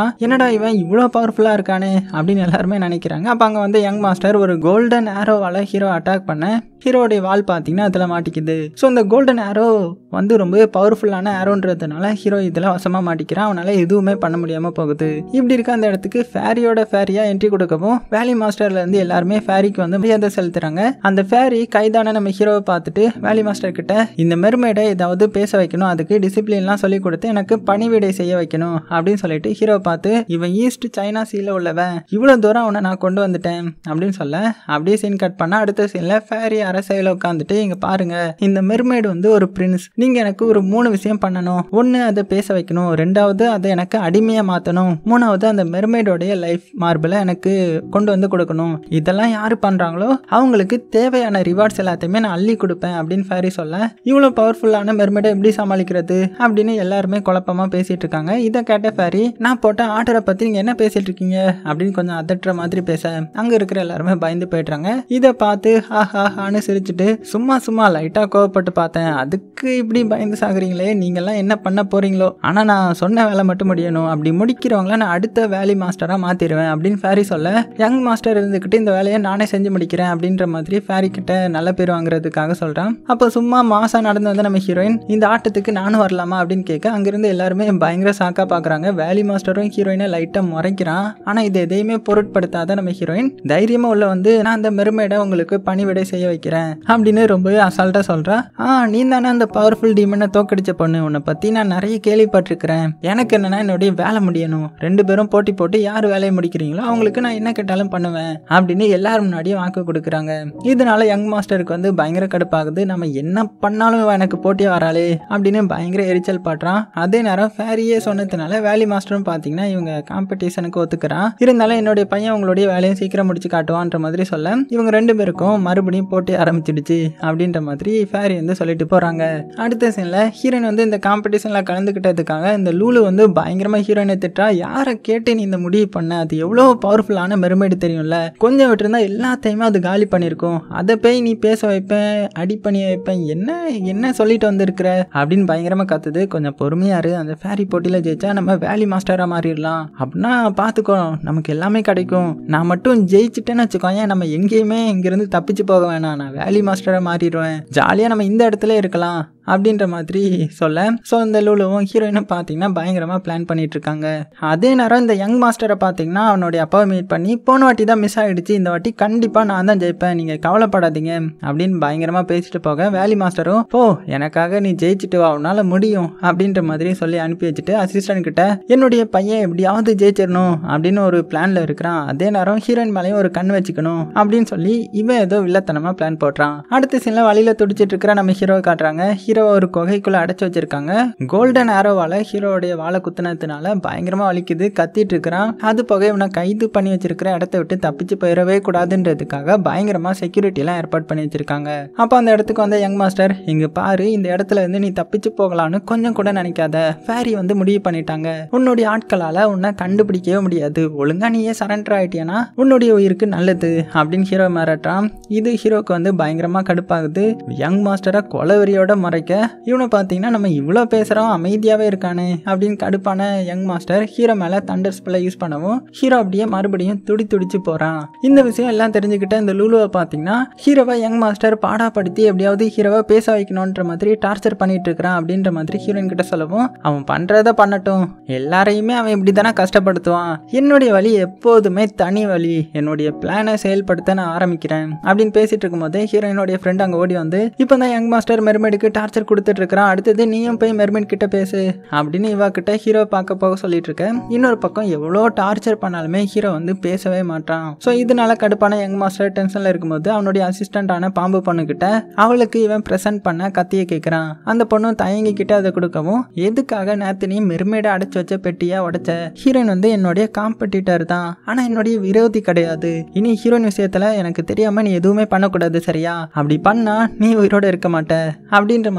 சொல்கிறான் என்னடா இவன் இவ்வளோ பவர்ஃபுல்லாக இருக்கானே அப்படின்னு எல்லாருமே நினைக்கிறாங்க அப்போ அங்கே வந்து யங் மாஸ்டர் ஒரு கோல்டன் ஆரோவால் ஹீரோ அட்டாக் பண்ண ஹீரோடைய வால் பார்த்தீங்கன்னா அதில் மாட்டிக்குது ஸோ இந்த கோல்டன் ஆரோ வந்து ரொம்பவே பவர்ஃபுல்லான ஆரோன்றதுனால ஹீரோ இதில் வசமாக மாட்டிக்கிறான் அவனால் எதுவுமே பண்ண முடியாமல் போகுது இப்படி இருக்க அந்த இடத்துக்கு ஃபேரியோட ஃபேரியாக என்ட்ரி கொடுக்கவும் வேலி மாஸ்டர்லேருந்து எல்லாருமே ஃபேரிக்கு வந்து மரியாதை செலுத்துறாங்க அந்த ஃபேரி கைதான நம்ம ஹீரோவை பார்த்துட்டு வேலி மாஸ்டர் கிட்ட இந்த மெர்மேடை ஏதாவது பேச வைக்கணும் அதுக்கு டிசிப்ளின்லாம் சொல்லி கொடுத்து எனக்கு பணிவிடை செய்ய வைக்கணும் அப்படின்னு சொல்லிட்டு ஹீரோவை பார்த்து இவன் ஈஸ்ட் சைனா சீல உள்ளவன் இவ்வளோ தூரம் அவனை நான் கொண்டு வந்துட்டேன் அப்படின்னு சொல்ல அப்படியே சீன் கட் பண்ண அடுத்த சீனில் ஃபேரி அரசையில் உட்காந்துட்டு இங்கே பாருங்க இந்த மெர்மேடு வந்து ஒரு பிரின்ஸ் நீங்கள் எனக்கு ஒரு மூணு விஷயம் பண்ணணும் ஒன்று அதை பேச வைக்கணும் ரெண்டாவது அதை எனக்கு அடிமையாக மாற்றணும் மூணாவது அந்த மெர்மேடோடைய லைஃப் மார்பிளை எனக்கு கொண்டு வந்து கொடுக்கணும் இதெல்லாம் யார் பண்ணுறாங்களோ அவங்களுக்கு தேவையான ரிவார்ட்ஸ் எல்லாத்தையுமே நான் அள்ளி கொடுப்பேன் அப்படின்னு ஃபேரி சொல்ல இவ்வளோ பவர்ஃபுல்லான மெர்மேடை எப்படி சமாளிக்கிறது அப்படின்னு எல்லாருமே குழப்பமாக பேசிட்டு இருக்காங்க இதை கேட்ட ஃபேரி நான் போட்ட ஆர்டரை பற்றி நீங்கள் என்ன பேசிட்டு இருக்கீங்க அப்படின்னு கொஞ்சம் அதட்டுற மாதிரி பேச அங்கே இருக்கிற எல்லாருமே பயந்து போயிடுறாங்க இதை பார்த்து ஹா ஹா ஹான்னு சிரிச்சுட்டு சும்மா சும்மா லைட்டாக கோவப்பட்டு பார்த்தேன் அதுக்கு இப்படி பயந்து சாகுறீங்களே நீங்கள்லாம் என்ன பண்ண போறீங்களோ ஆனால் நான் சொன்ன வேலை மட்டும் முடியணும் அப்படி முடிக்கிறவங்கள நான் அடுத்த வேலி மாஸ்டராக மாற்றிடுவேன் அப்படின்னு ஃபேரி சொல்ல யங் மாஸ்டர் இருந்துக்கிட்டு இந்த வேலையை நானே செஞ்சு முடிக்கிறேன் அப்படின்ற மாதிரி ஃபேரி கிட்ட நல்ல பேர் வாங்குறதுக்காக சொல்கிறான் அப்போ சும்மா மாசம் நடந்து வந்த நம்ம ஹீரோயின் இந்த ஆட்டத்துக்கு நானும் வரலாமா அப்படின்னு கேட்க அங்கிருந்து எல்லாருமே பயங்கர சாக்கா பார்க்குறாங்க வேலி மாஸ்டரும் ஹீரோயினை லைட்டாக முறைக்கிறான் ஆனால் இது எதையுமே பொருட்படுத்தாத நம்ம ஹீரோயின் தைரியமாக உள்ள வந்து நான் அந்த மெருமையிட உங்களுக்கு பணிவிடை செய்ய வைக்கிறேன் அப்படின்னு ரொம்பவே அசால்ட்டாக சொல்கிறா ஆ நீ தானே அந்த பவர்ஃபுல் டீமனை தோக்கடிச்ச பொண்ணு உன்னை பற்றி நான் நிறைய கேள்விப்பட்டிருக்கிறேன் எனக்கு என்னன்னா என்னுடைய வேலை முடியணும் ரெண்டு பேரும் போட்டி போட்டு யார் வேலையை முடிக்கிறீங்களோ அவங்களுக்கு நான் என்ன கேட்டாலும் பண்ணுவேன் அப்படின்னு எல்லாரும் முன்னாடியும் வாக்கு கொடுக்குறாங்க இதனால யங் மாஸ்டருக்கு வந்து பயங்கர கடுப்பாகுது நம்ம என்ன பண்ணாலும் இவ எனக்கு போட்டியாக வராளே அப்படின்னு பயங்கர எரிச்சல் பாட்டுறான் அதே நேரம் ஃபேரியே சொன்னதுனால வேலி மாஸ்டரும் பார்த்தீங்கன்னா இவங்க காம்படிஷனுக்கு ஒத்துக்கிறான் இருந்தாலும் என்னுடைய பையன் உங்களுடைய வேலையை சீக்கிரம் முடிச்சு காட்டுவான்ற மாதிரி சொல்ல இவங்க ரெண்டு பேருக்கும் மறுபடியும் போட்டி ஆரம்பிச்சிடுச்சு அப்படின்ற மாதிரி ஃபேரி வந்து சொல்லிட்டு போகிறாங்க அடுத்த சீனில் ஹீரோயின் வந்து இந்த காம்படிஷனில் கலந்துக்கிட்டதுக்காக இந்த லூலு வந்து பயங்கரமாக ஹீரோயினை திட்டா யாரை கேட்டு நீ இந்த முடிவு பண்ண அது எவ்வளோ பவர்ஃபுல்லான மெருமேடு தெரியும்ல கொஞ்சம் விட்டுருந்தா எல்லாத்தையுமே அது காலி பண்ணியிருக்கும் அதை போய் நீ பேச வைப்பேன் அடி பண்ணி வைப்பேன் என்ன என்ன சொல்லிட்டு வந்திருக்கிற அப்படின்னு பயங்கரமாக கத்துது கொஞ்சம் பொறுமையா இரு அந்த ஃபேரி போட்டியில் ஜெயிச்சா நம்ம வேலி மாஸ்டராக மாறிடலாம் அப்படின்னா பார்த்துக்கோ நமக்கு எல்லாமே கிடைக்கும் நான் மட்டும் ஜெயிச்சிட்டேன்னு வச்சுக்கோங்க நம்ம எங்கேயுமே இங்கேருந்து தப்பிச்சு போக வேணாம் நான் வேலி மாஸ்டராக மாறிடுவேன் ஜாலியாக நம்ம இந்த இடத்துல இருக்கலாம் அப்படின்ற மாதிரி சொல்ல ஸோ இந்த லூலுவும் ஹீரோயினும் பார்த்தீங்கன்னா பயங்கரமாக பிளான் பண்ணிட்டு இருக்காங்க அதே நேரம் இந்த யங் மாஸ்டரை பார்த்தீங்கன்னா அவனுடைய அப்பாவை மீட் பண்ணி போன வாட்டி தான் மிஸ் ஆகிடுச்சு இந்த வாட்டி கண்டிப்பாக நான் தான் ஜெயிப்பேன் நீங்கள் கவலைப்படாதீங்க அப்படின்னு பயங்கரமாக பேசிட்டு போக வேலி மாஸ்டரும் போ எனக்காக நீ ஜெயிச்சுட்டு வா உன்னால் முடியும் அப்படின்ற மாதிரி சொல்லி அனுப்பி வச்சுட்டு அசிஸ்டன்ட் கிட்ட என்னுடைய பையன் எப்படியாவது ஜெயிச்சிடணும் அப்படின்னு ஒரு பிளான்ல இருக்கிறான் அதே நேரம் ஹீரோயின் மேலேயும் ஒரு கண் வச்சுக்கணும் அப்படின்னு சொல்லி இவன் ஏதோ வில்லத்தனமாக பிளான் போடுறான் அடுத்த சீனில் வழியில் துடிச்சிட்டு இருக்கிற நம்ம ஹீரோவை காட்டுறாங்க ஹீரோவை ஒரு குகைக்குள்ள அடைச்சு வச்சிருக்காங்க கோல்டன் ஆரோவால ஹீரோவுடைய வாழை குத்துனதுனால பயங்கரமா வலிக்குது கத்திட்டு இருக்கிறான் அது போக இவனை கைது பண்ணி வச்சிருக்கிற இடத்த விட்டு தப்பிச்சு போயிடவே கூடாதுன்றதுக்காக பயங்கரமா செக்யூரிட்டி எல்லாம் ஏற்பாடு பண்ணி வச்சிருக்காங்க அப்போ அந்த இடத்துக்கு வந்த யங் மாஸ்டர் இங்க பாரு இந்த இடத்துல இருந்து நீ தப்பிச்சு போகலான்னு கொஞ்சம் கூட நினைக்காத ஃபேரி வந்து முடிவு பண்ணிட்டாங்க உன்னுடைய ஆட்களால உன்னை கண்டுபிடிக்கவே முடியாது ஒழுங்கா நீயே சரண்டர் ஆயிட்டியானா உன்னுடைய உயிருக்கு நல்லது அப்படின்னு ஹீரோ மிரட்டுறான் இது ஹீரோக்கு வந்து பயங்கரமா கடுப்பாகுது யங் மாஸ்டரை கொலவெறியோட மறைக்க இவனை பார்த்தீங்கன்னா நம்ம இவ்வளோ பேசுகிறோம் அமைதியாகவே இருக்கானே அப்படின்னு கடுப்பான யங் மாஸ்டர் ஹீரோ மேலே தண்டர் ஸ்பெல்லை யூஸ் பண்ணவும் ஹீரோ அப்படியே மறுபடியும் துடி துடிச்சு போகிறான் இந்த விஷயம் எல்லாம் தெரிஞ்சுக்கிட்ட இந்த லூலுவை பார்த்தீங்கன்னா ஹீரோவை யங் மாஸ்டர் பாடாப்படுத்தி எப்படியாவது ஹீரோவை பேச வைக்கணுன்ற மாதிரி டார்ச்சர் பண்ணிட்டு இருக்கிறான் அப்படின்ற மாதிரி ஹீரோயின் கிட்ட சொல்லவும் அவன் பண்ணுறத பண்ணட்டும் எல்லாரையுமே அவன் இப்படி தானே கஷ்டப்படுத்துவான் என்னுடைய வழி எப்போதுமே தனி வழி என்னுடைய பிளானை செயல்படுத்த நான் ஆரம்பிக்கிறேன் அப்படின்னு பேசிட்டு இருக்கும்போது ஹீரோயினுடைய ஃப்ரெண்ட் அங்கே ஓடி வந்து இப்போ தான் யங் மாஸ்டர் மெர்மேடுக்கு டார்ச்சர் கொடுத்துட்டு இருக்கிறான் அடுத்தது நீயும் போய் மெர்மெட் கிட்ட பேசு அப்படின்னு இவா கிட்ட ஹீரோ பார்க்க போக சொல்லிட்டு இருக்க இன்னொரு பக்கம் எவ்வளோ டார்ச்சர் பண்ணாலுமே ஹீரோ வந்து பேசவே மாட்டான் ஸோ இதனால கடுப்பான யங் மாஸ்டர் டென்ஷனில் இருக்கும்போது அவனுடைய அசிஸ்டண்டான பாம்பு பொண்ணு கிட்ட அவளுக்கு இவன் ப்ரெசென்ட் பண்ண கத்தியை கேட்குறான் அந்த பொண்ணும் தயங்கிக்கிட்டு அதை கொடுக்கவும் எதுக்காக நேத்து நீ மெர்மேடை அடைச்சு வச்ச பெட்டியா உடைச்ச ஹீரோயின் வந்து என்னுடைய காம்படிட்டர் தான் ஆனால் என்னுடைய விரோதி கிடையாது இனி ஹீரோயின் விஷயத்துல எனக்கு தெரியாம நீ எதுவுமே பண்ணக்கூடாது சரியா அப்படி பண்ணா நீ உயிரோட இருக்க மாட்ட அப்படின்ற மாதிரி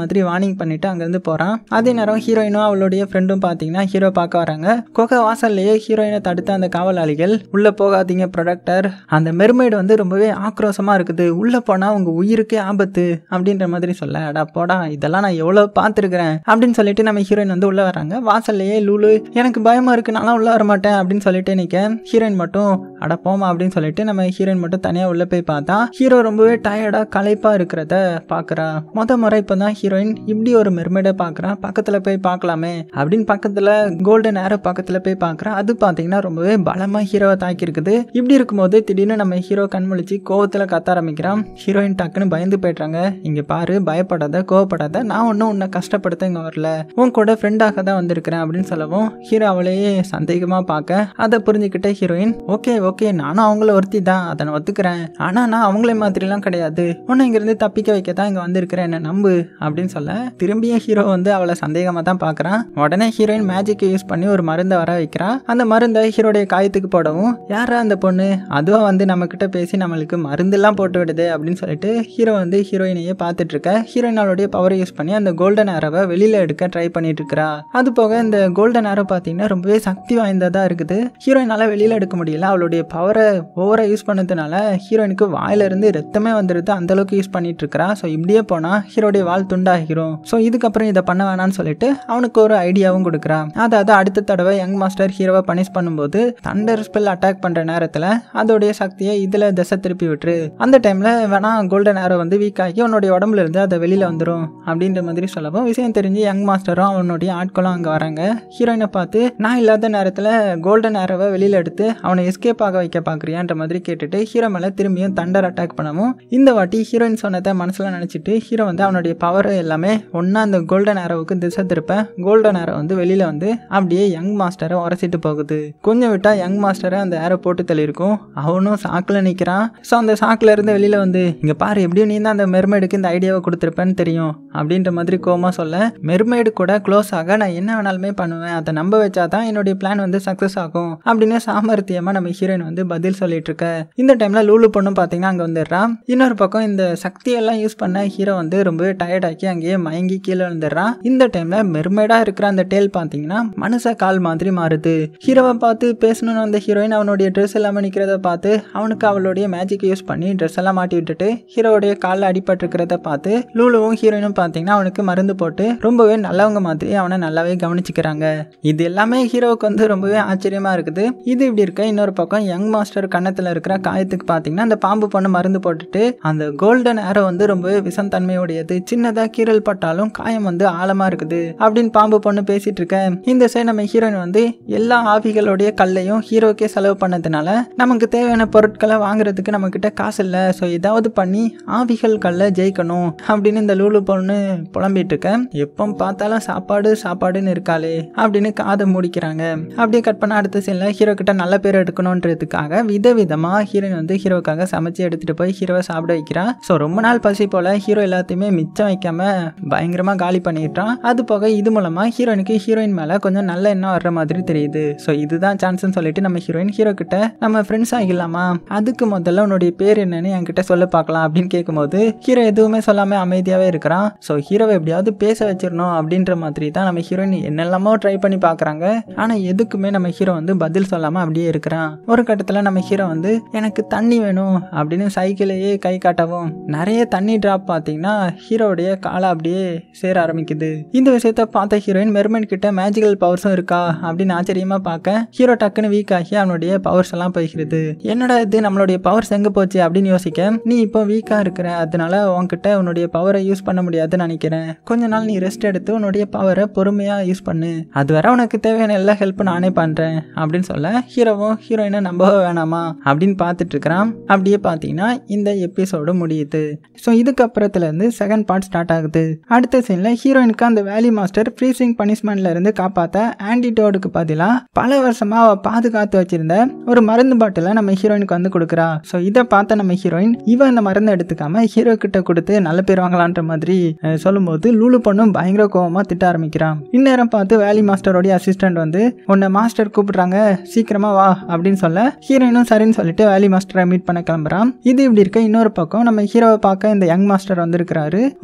மாதிரி வார்னிங் பண்ணிட்டு அங்கேருந்து போகிறான் அதே நேரம் ஹீரோயினும் அவளுடைய ஃப்ரெண்டும் பார்த்தீங்கன்னா ஹீரோ பார்க்க வராங்க குகை வாசல்லையே ஹீரோயினை தடுத்த அந்த காவலாளிகள் உள்ளே போகாதீங்க ப்ரொடக்டர் அந்த மெர்மைடு வந்து ரொம்பவே ஆக்ரோஷமாக இருக்குது உள்ளே போனால் உங்கள் உயிருக்கே ஆபத்து அப்படின்ற மாதிரி சொல்ல அடா போடா இதெல்லாம் நான் எவ்வளோ பார்த்துருக்குறேன் அப்படின்னு சொல்லிட்டு நம்ம ஹீரோயின் வந்து உள்ளே வராங்க வாசல்லையே லூலு எனக்கு பயமாக இருக்கு நான்லாம் உள்ளே வர மாட்டேன் அப்படின்னு சொல்லிட்டு நிற்க ஹீரோயின் மட்டும் அட போமா அப்படின்னு சொல்லிட்டு நம்ம ஹீரோயின் மட்டும் தனியாக உள்ளே போய் பார்த்தா ஹீரோ ரொம்பவே டயர்டாக களைப்பாக இருக்கிறத பார்க்குறா மொத முறை இப்போ தான் ஹீரோயின் இப்படி ஒரு மெர்மைடை பார்க்குறா பக்கத்தில் போய் பார்க்கலாமே அப்படின்னு பக்கத்தில் கோல்டன் ஏரோ பக்கத்தில் போய் பார்க்குறா அது பார்த்தீங்கன்னா ரொம்பவே பலமாக ஹீரோவை தாக்கியிருக்குது இப்படி இருக்கும்போது திடீர்னு நம்ம ஹீரோ கண்முழிச்சு கோவத்தில் கத்த ஆரம்பிக்கிறான் ஹீரோயின் டக்குன்னு பயந்து போயிடுறாங்க இங்கே பாரு பயப்படாத கோவப்படாத நான் ஒன்றும் உன்னை கஷ்டப்படுத்த இங்கே வரல உன் கூட ஃப்ரெண்டாக தான் வந்திருக்கிறேன் அப்படின்னு சொல்லவும் ஹீரோ அவளையே சந்தேகமாக பார்க்க அதை புரிஞ்சுக்கிட்ட ஹீரோயின் ஓகே ஓகே நானும் அவங்கள ஒருத்தி தான் அதை நான் ஒத்துக்கிறேன் ஆனால் நான் அவங்களே மாதிரிலாம் கிடையாது உன்னை இங்கேருந்து தப்பிக்க வைக்க தான் இங்கே வந்திருக்கிறேன் என்ன நம்பு அப்படின்னு சொல்ல திரும்பியும் ஹீரோ வந்து அவளை சந்தேகமாக தான் பார்க்குறான் உடனே ஹீரோயின் மேஜிக்கை யூஸ் பண்ணி ஒரு மருந்தை வர வைக்கிறா அந்த மருந்தை ஹீரோடைய காயத்துக்கு போடவும் யாரா அந்த பொண்ணு அதுவா வந்து நம்ம கிட்ட பேசி நம்மளுக்கு மருந்தெல்லாம் போட்டு விடுது அப்படின்னு சொல்லிட்டு ஹீரோ வந்து ஹீரோயினையே பார்த்துட்டு இருக்க ஹீரோயின் அவளுடைய பவரை யூஸ் பண்ணி அந்த கோல்டன் ஆரோவை வெளியில எடுக்க ட்ரை பண்ணிட்டு இருக்கா அது போக இந்த கோல்டன் ஆரோ பார்த்தீங்கன்னா ரொம்பவே சக்தி வாய்ந்ததா இருக்குது ஹீரோயினால வெளியில எடுக்க முடியல அவளுடைய பவரை ஓவரா யூஸ் பண்ணதுனால ஹீரோயினுக்கு வாயில இருந்து ரத்தமே வந்துடுது அந்த அளவுக்கு யூஸ் பண்ணிட்டு இருக்கா ஸோ இப்படியே போனா ஹீரோடைய வால் துண்டாகிரும் ஸோ இதுக்கப்புறம் இதை பண்ண வேணாம்னு சொல்லிட்டு அவனுக்கு ஒரு ஐடியாவும் கொடுக்குறான் அதாவது அடுத்த தடவை யங் மாஸ்டர் ஹீரோவை பனிஷ் பண்ணும்போது தண்டர் ஸ்பெல் அட்டாக் பண்ற நேரத்தில் அதோடைய சக்தியை இதுல திசை திருப்பி விட்டுரு அந்த டைம்ல வேணா கோல்டன் ஆரோ வந்து வீக் ஆகி உன்னுடைய உடம்புல இருந்து அதை வெளியில வந்துடும் அப்படின்ற மாதிரி சொல்லவும் விஷயம் தெரிஞ்சு யங் மாஸ்டரும் அவனுடைய ஆட்களும் அங்கே வராங்க ஹீரோயினை பார்த்து நான் இல்லாத நேரத்தில் கோல்டன் ஆரோவை வெளியில எடுத்து அவனை எஸ்கேப் ஆக வைக்க பார்க்குறியான்ற மாதிரி கேட்டுட்டு ஹீரோ மேலே திரும்பியும் தண்டர் அட்டாக் பண்ணவும் இந்த வாட்டி ஹீரோயின் சொன்னதை மனசுல நினச்சிட்டு ஹீரோ வந்து அவனுடைய பவர் எல்லாமே ஒன்றா அந்த கோல்டன் ஆரோவுக்கு திசை திருப்ப கோல்டன் ஆரோ வந்து வெளியில வந்து அப்படியே யங் மாஸ்டரை உரசிட்டு போகுது கொஞ்சம் விட்டா யங் மாஸ்டரை அந்த ஏரோ போட்டு தள்ளியிருக்கும் அவனும் சாக்கில் நிற்கிறான் ஸோ அந்த சாக்கில் இருந்து வெளியில வந்து இங்கே பாரு எப்படியும் நீ தான் அந்த மெர்மைடுக்கு இந்த ஐடியாவை கொடுத்துருப்பேன்னு தெரியும் அப்படின்ற மாதிரி கோமா சொல்ல மெர்மைடு கூட க்ளோஸ் ஆக நான் என்ன வேணாலுமே பண்ணுவேன் அதை நம்ப வச்சா தான் என்னுடைய பிளான் வந்து சக்ஸஸ் ஆகும் அப்படின்னு சாமர்த்தியமாக நம்ம ஹீரோயின் வந்து பதில் சொல்லிட்டு இருக்க இந்த டைம்ல லூலு பொண்ணும் பார்த்தீங்கன்னா அங்கே வந்துடுறான் இன்னொரு பக்கம் இந்த சக்தியெல்லாம் யூஸ் பண்ண ஹீரோ வந்து ரொம்பவே டயர்ட் ஆக்கி அங்கேயே மயங்கி கீழே விழுந்துடுறான் இந்த டைம்ல மெர்மைடா இருக்கிற அந்த டேல் பார்த்தீங்கன்னா மனுஷ கால் மாதிரி மாறுது ஹீரோவை பார்த்து பேசணும்னு வந்த ஹீரோயின் அவனுடைய ட்ரெஸ் எல்லாமே நிற்கிறத பார்த்து அவனுக்கு அவளுடைய மேஜிக் யூஸ் பண்ணி ட்ரெஸ் எல்லாம் மாட்டி விட்டுட்டு ஹீரோவுடைய காலில் அடிபட்டிருக்கிறத பார்த்து லூலுவும் ஹீரோயினும் பார்த்தீங்கன்னா அவனுக்கு மருந்து போட்டு ரொம்பவே நல்லவங்க மாதிரி அவனை நல்லாவே கவனிச்சுக்கிறாங்க இது எல்லாமே ஹீரோவுக்கு வந்து ரொம்பவே ஆச்சரியமா இருக்குது இது இப்படி இருக்க இன்னொரு பக்கம் யங் மாஸ்டர் கன்னத்தில் இருக்கிற காயத்துக்கு பார்த்தீங்கன்னா அந்த பாம்பு பொண்ணு மருந்து போட்டுட்டு அந்த கோல்டன் ஏரோ வந்து ரொம்பவே விஷம் தன்மையுடையது சின்னதாக கீரல் பட்டாலும் காயம் வந்து ஆழமா இருக்குது அப்படின்னு பாம்பு பொண்ணு பேசிட்டு இருக்க இந்த சைடு நம்ம ஹீரோயின் வந்து எல்லா ஆவிகளுடைய கல்லையும் ஹீரோக்கே செலவு பண்ணதுனால நமக்கு தேவையான பொருட்களை வாங்குறதுக்கு நம்ம கிட்ட காசு இல்லை ஸோ ஏதாவது பண்ணி ஆவிகள் கல்லை ஜெயிக்கணும் அப்படின்னு இந்த லூலு பொண்ணு புலம்பிட்டு இருக்க எப்போ பார்த்தாலும் சாப்பாடு சாப்பாடுன்னு இருக்காளே அப்படின்னு காதை மூடிக்கிறாங்க அப்படியே கட் பண்ண அடுத்த சீனில் ஹீரோ கிட்ட நல்ல பேர் எடுக்கணுன்றதுக்காக விதவிதமாக ஹீரோயின் வந்து ஹீரோக்காக சமைச்சு எடுத்துட்டு போய் ஹீரோவை சாப்பிட வைக்கிறா ஸோ ரொம்ப நாள் பசி போல ஹீரோ எல்லாத்தையுமே மிச்சம் வைக்காம பயங்கரமாக காலி பண்ணிடுறான் அது போக இது மூலமாக ஹீரோயினுக்கு ஹீரோயின் மேலே கொஞ்சம் நல்ல எண்ணம் வர்ற மாதிரி தெரியுது ஸோ இதுதான் சான்ஸ்னு சொல்லிட்டு நம்ம ஹீரோயின் ஹீரோ கிட்ட நம்ம ஃப்ரெண்ட்ஸ் ஆகிடலாமா அதுக்கு முதல்ல உன்னுடைய பேர் என்னன்னு என்கிட்ட சொல்ல பார்க்கலாம் அப்படின்னு கேட்கும்போது ஹீரோ எதுவுமே சொல்லாமல் அமைதியாகவே இருக்கிறான் ஸோ ஹீரோவை எப்படியாவது பேச வச்சிடணும் அப்படின்ற மாதிரி தான் நம்ம ஹீரோயின் என்னெல்லாமோ ட்ரை பண்ணி பார்க்குறாங்க ஆனால் எதுக்குமே நம்ம ஹீரோ வந்து பதில் சொல்லாமல் அப்படியே இருக்கிறான் ஒரு கட்டத்தில் நம்ம ஹீரோ வந்து எனக்கு தண்ணி வேணும் அப்படின்னு சைக்கிளையே கை காட்டவும் நிறைய தண்ணி ட்ராப் பார்த்தீங்கன்னா ஹீரோவுடைய காலை அப்படியே சேர ஆரம்பிக்குது இந்த விஷயத்த பார்த்த ஹீரோயின் மெர்மன் கிட்ட மேஜிக்கல் பவர்ஸும் இருக்கா அப்படின்னு ஆச்சரியமா பார்க்க ஹீரோ டக்குன்னு வீக் ஆகி அவனுடைய பவர்ஸ் எல்லாம் போய்கிறது என்னடா இது நம்மளுடைய பவர்ஸ் எங்க போச்சு அப்படின்னு யோசிக்க நீ இப்போ வீக்கா இருக்கிற அதனால உன்கிட்ட உன்னுடைய பவரை யூஸ் பண்ண முடியாதுன்னு நினைக்கிறேன் கொஞ்ச நாள் நீ ரெஸ்ட் எடுத்து உன்னுடைய பவரை பொறுமையா யூஸ் பண்ணு அது வரை உனக்கு தேவையான எல்லா ஹெல்ப் நானே பண்றேன் அப்படின்னு சொல்ல ஹீரோவும் ஹீரோயினை நம்பவே வேணாமா அப்படின்னு பார்த்துட்டு இருக்கிறான் அப்படியே பார்த்தீங்கன்னா இந்த எபிசோடு முடியுது ஸோ இதுக்கப்புறத்துல இருந்து செகண்ட் பார்ட் ஸ்டார்ட் ஆகுது அடுத்த சீனில் ஹீரோயினுக்கு அந்த வேலி மாஸ்டர் ஃப்ரீசிங் பனிஷ்மெண்ட்ல இருந்து காப்பாற்ற ஆன்டிடோடுக்கு பதிலாக பல வருஷமா அவ பாதுகாத்து வச்சிருந்த ஒரு மருந்து பாட்டிலை நம்ம ஹீரோயினுக்கு வந்து கொடுக்குறா ஸோ இதை பார்த்த நம்ம ஹீரோயின் இவன் இந்த மருந்தை எடுத்துக்காம ஹீரோ கிட்ட கொடுத்து நல்ல பேர் வாங்கலான்ற மாதிரி அஹ், சொல்லும்போது லூலு பொண்ணும் பயங்கர கோவமா திட்ட ஆரம்பிக்கிறான் இந்நேரம் பார்த்து வேலி மாஸ்டரோடைய அசிஸ்டன்ட் வந்து உன்னை மாஸ்டர் கூப்பிடுறாங்க சீக்கிரமா வா அப்படின்னு சொல்ல ஹீரோயினும் சரின்னு சொல்லிட்டு வேலி மாஸ்டரை மீட் பண்ண கிளம்புறான் இது இப்படி இருக்க இன்னொரு பக்கம் நம்ம ஹீரோவை பார்க்க இந்த யங் மாஸ்டர் வந்திருக்கிறாரு ஒரு பேட்ஜை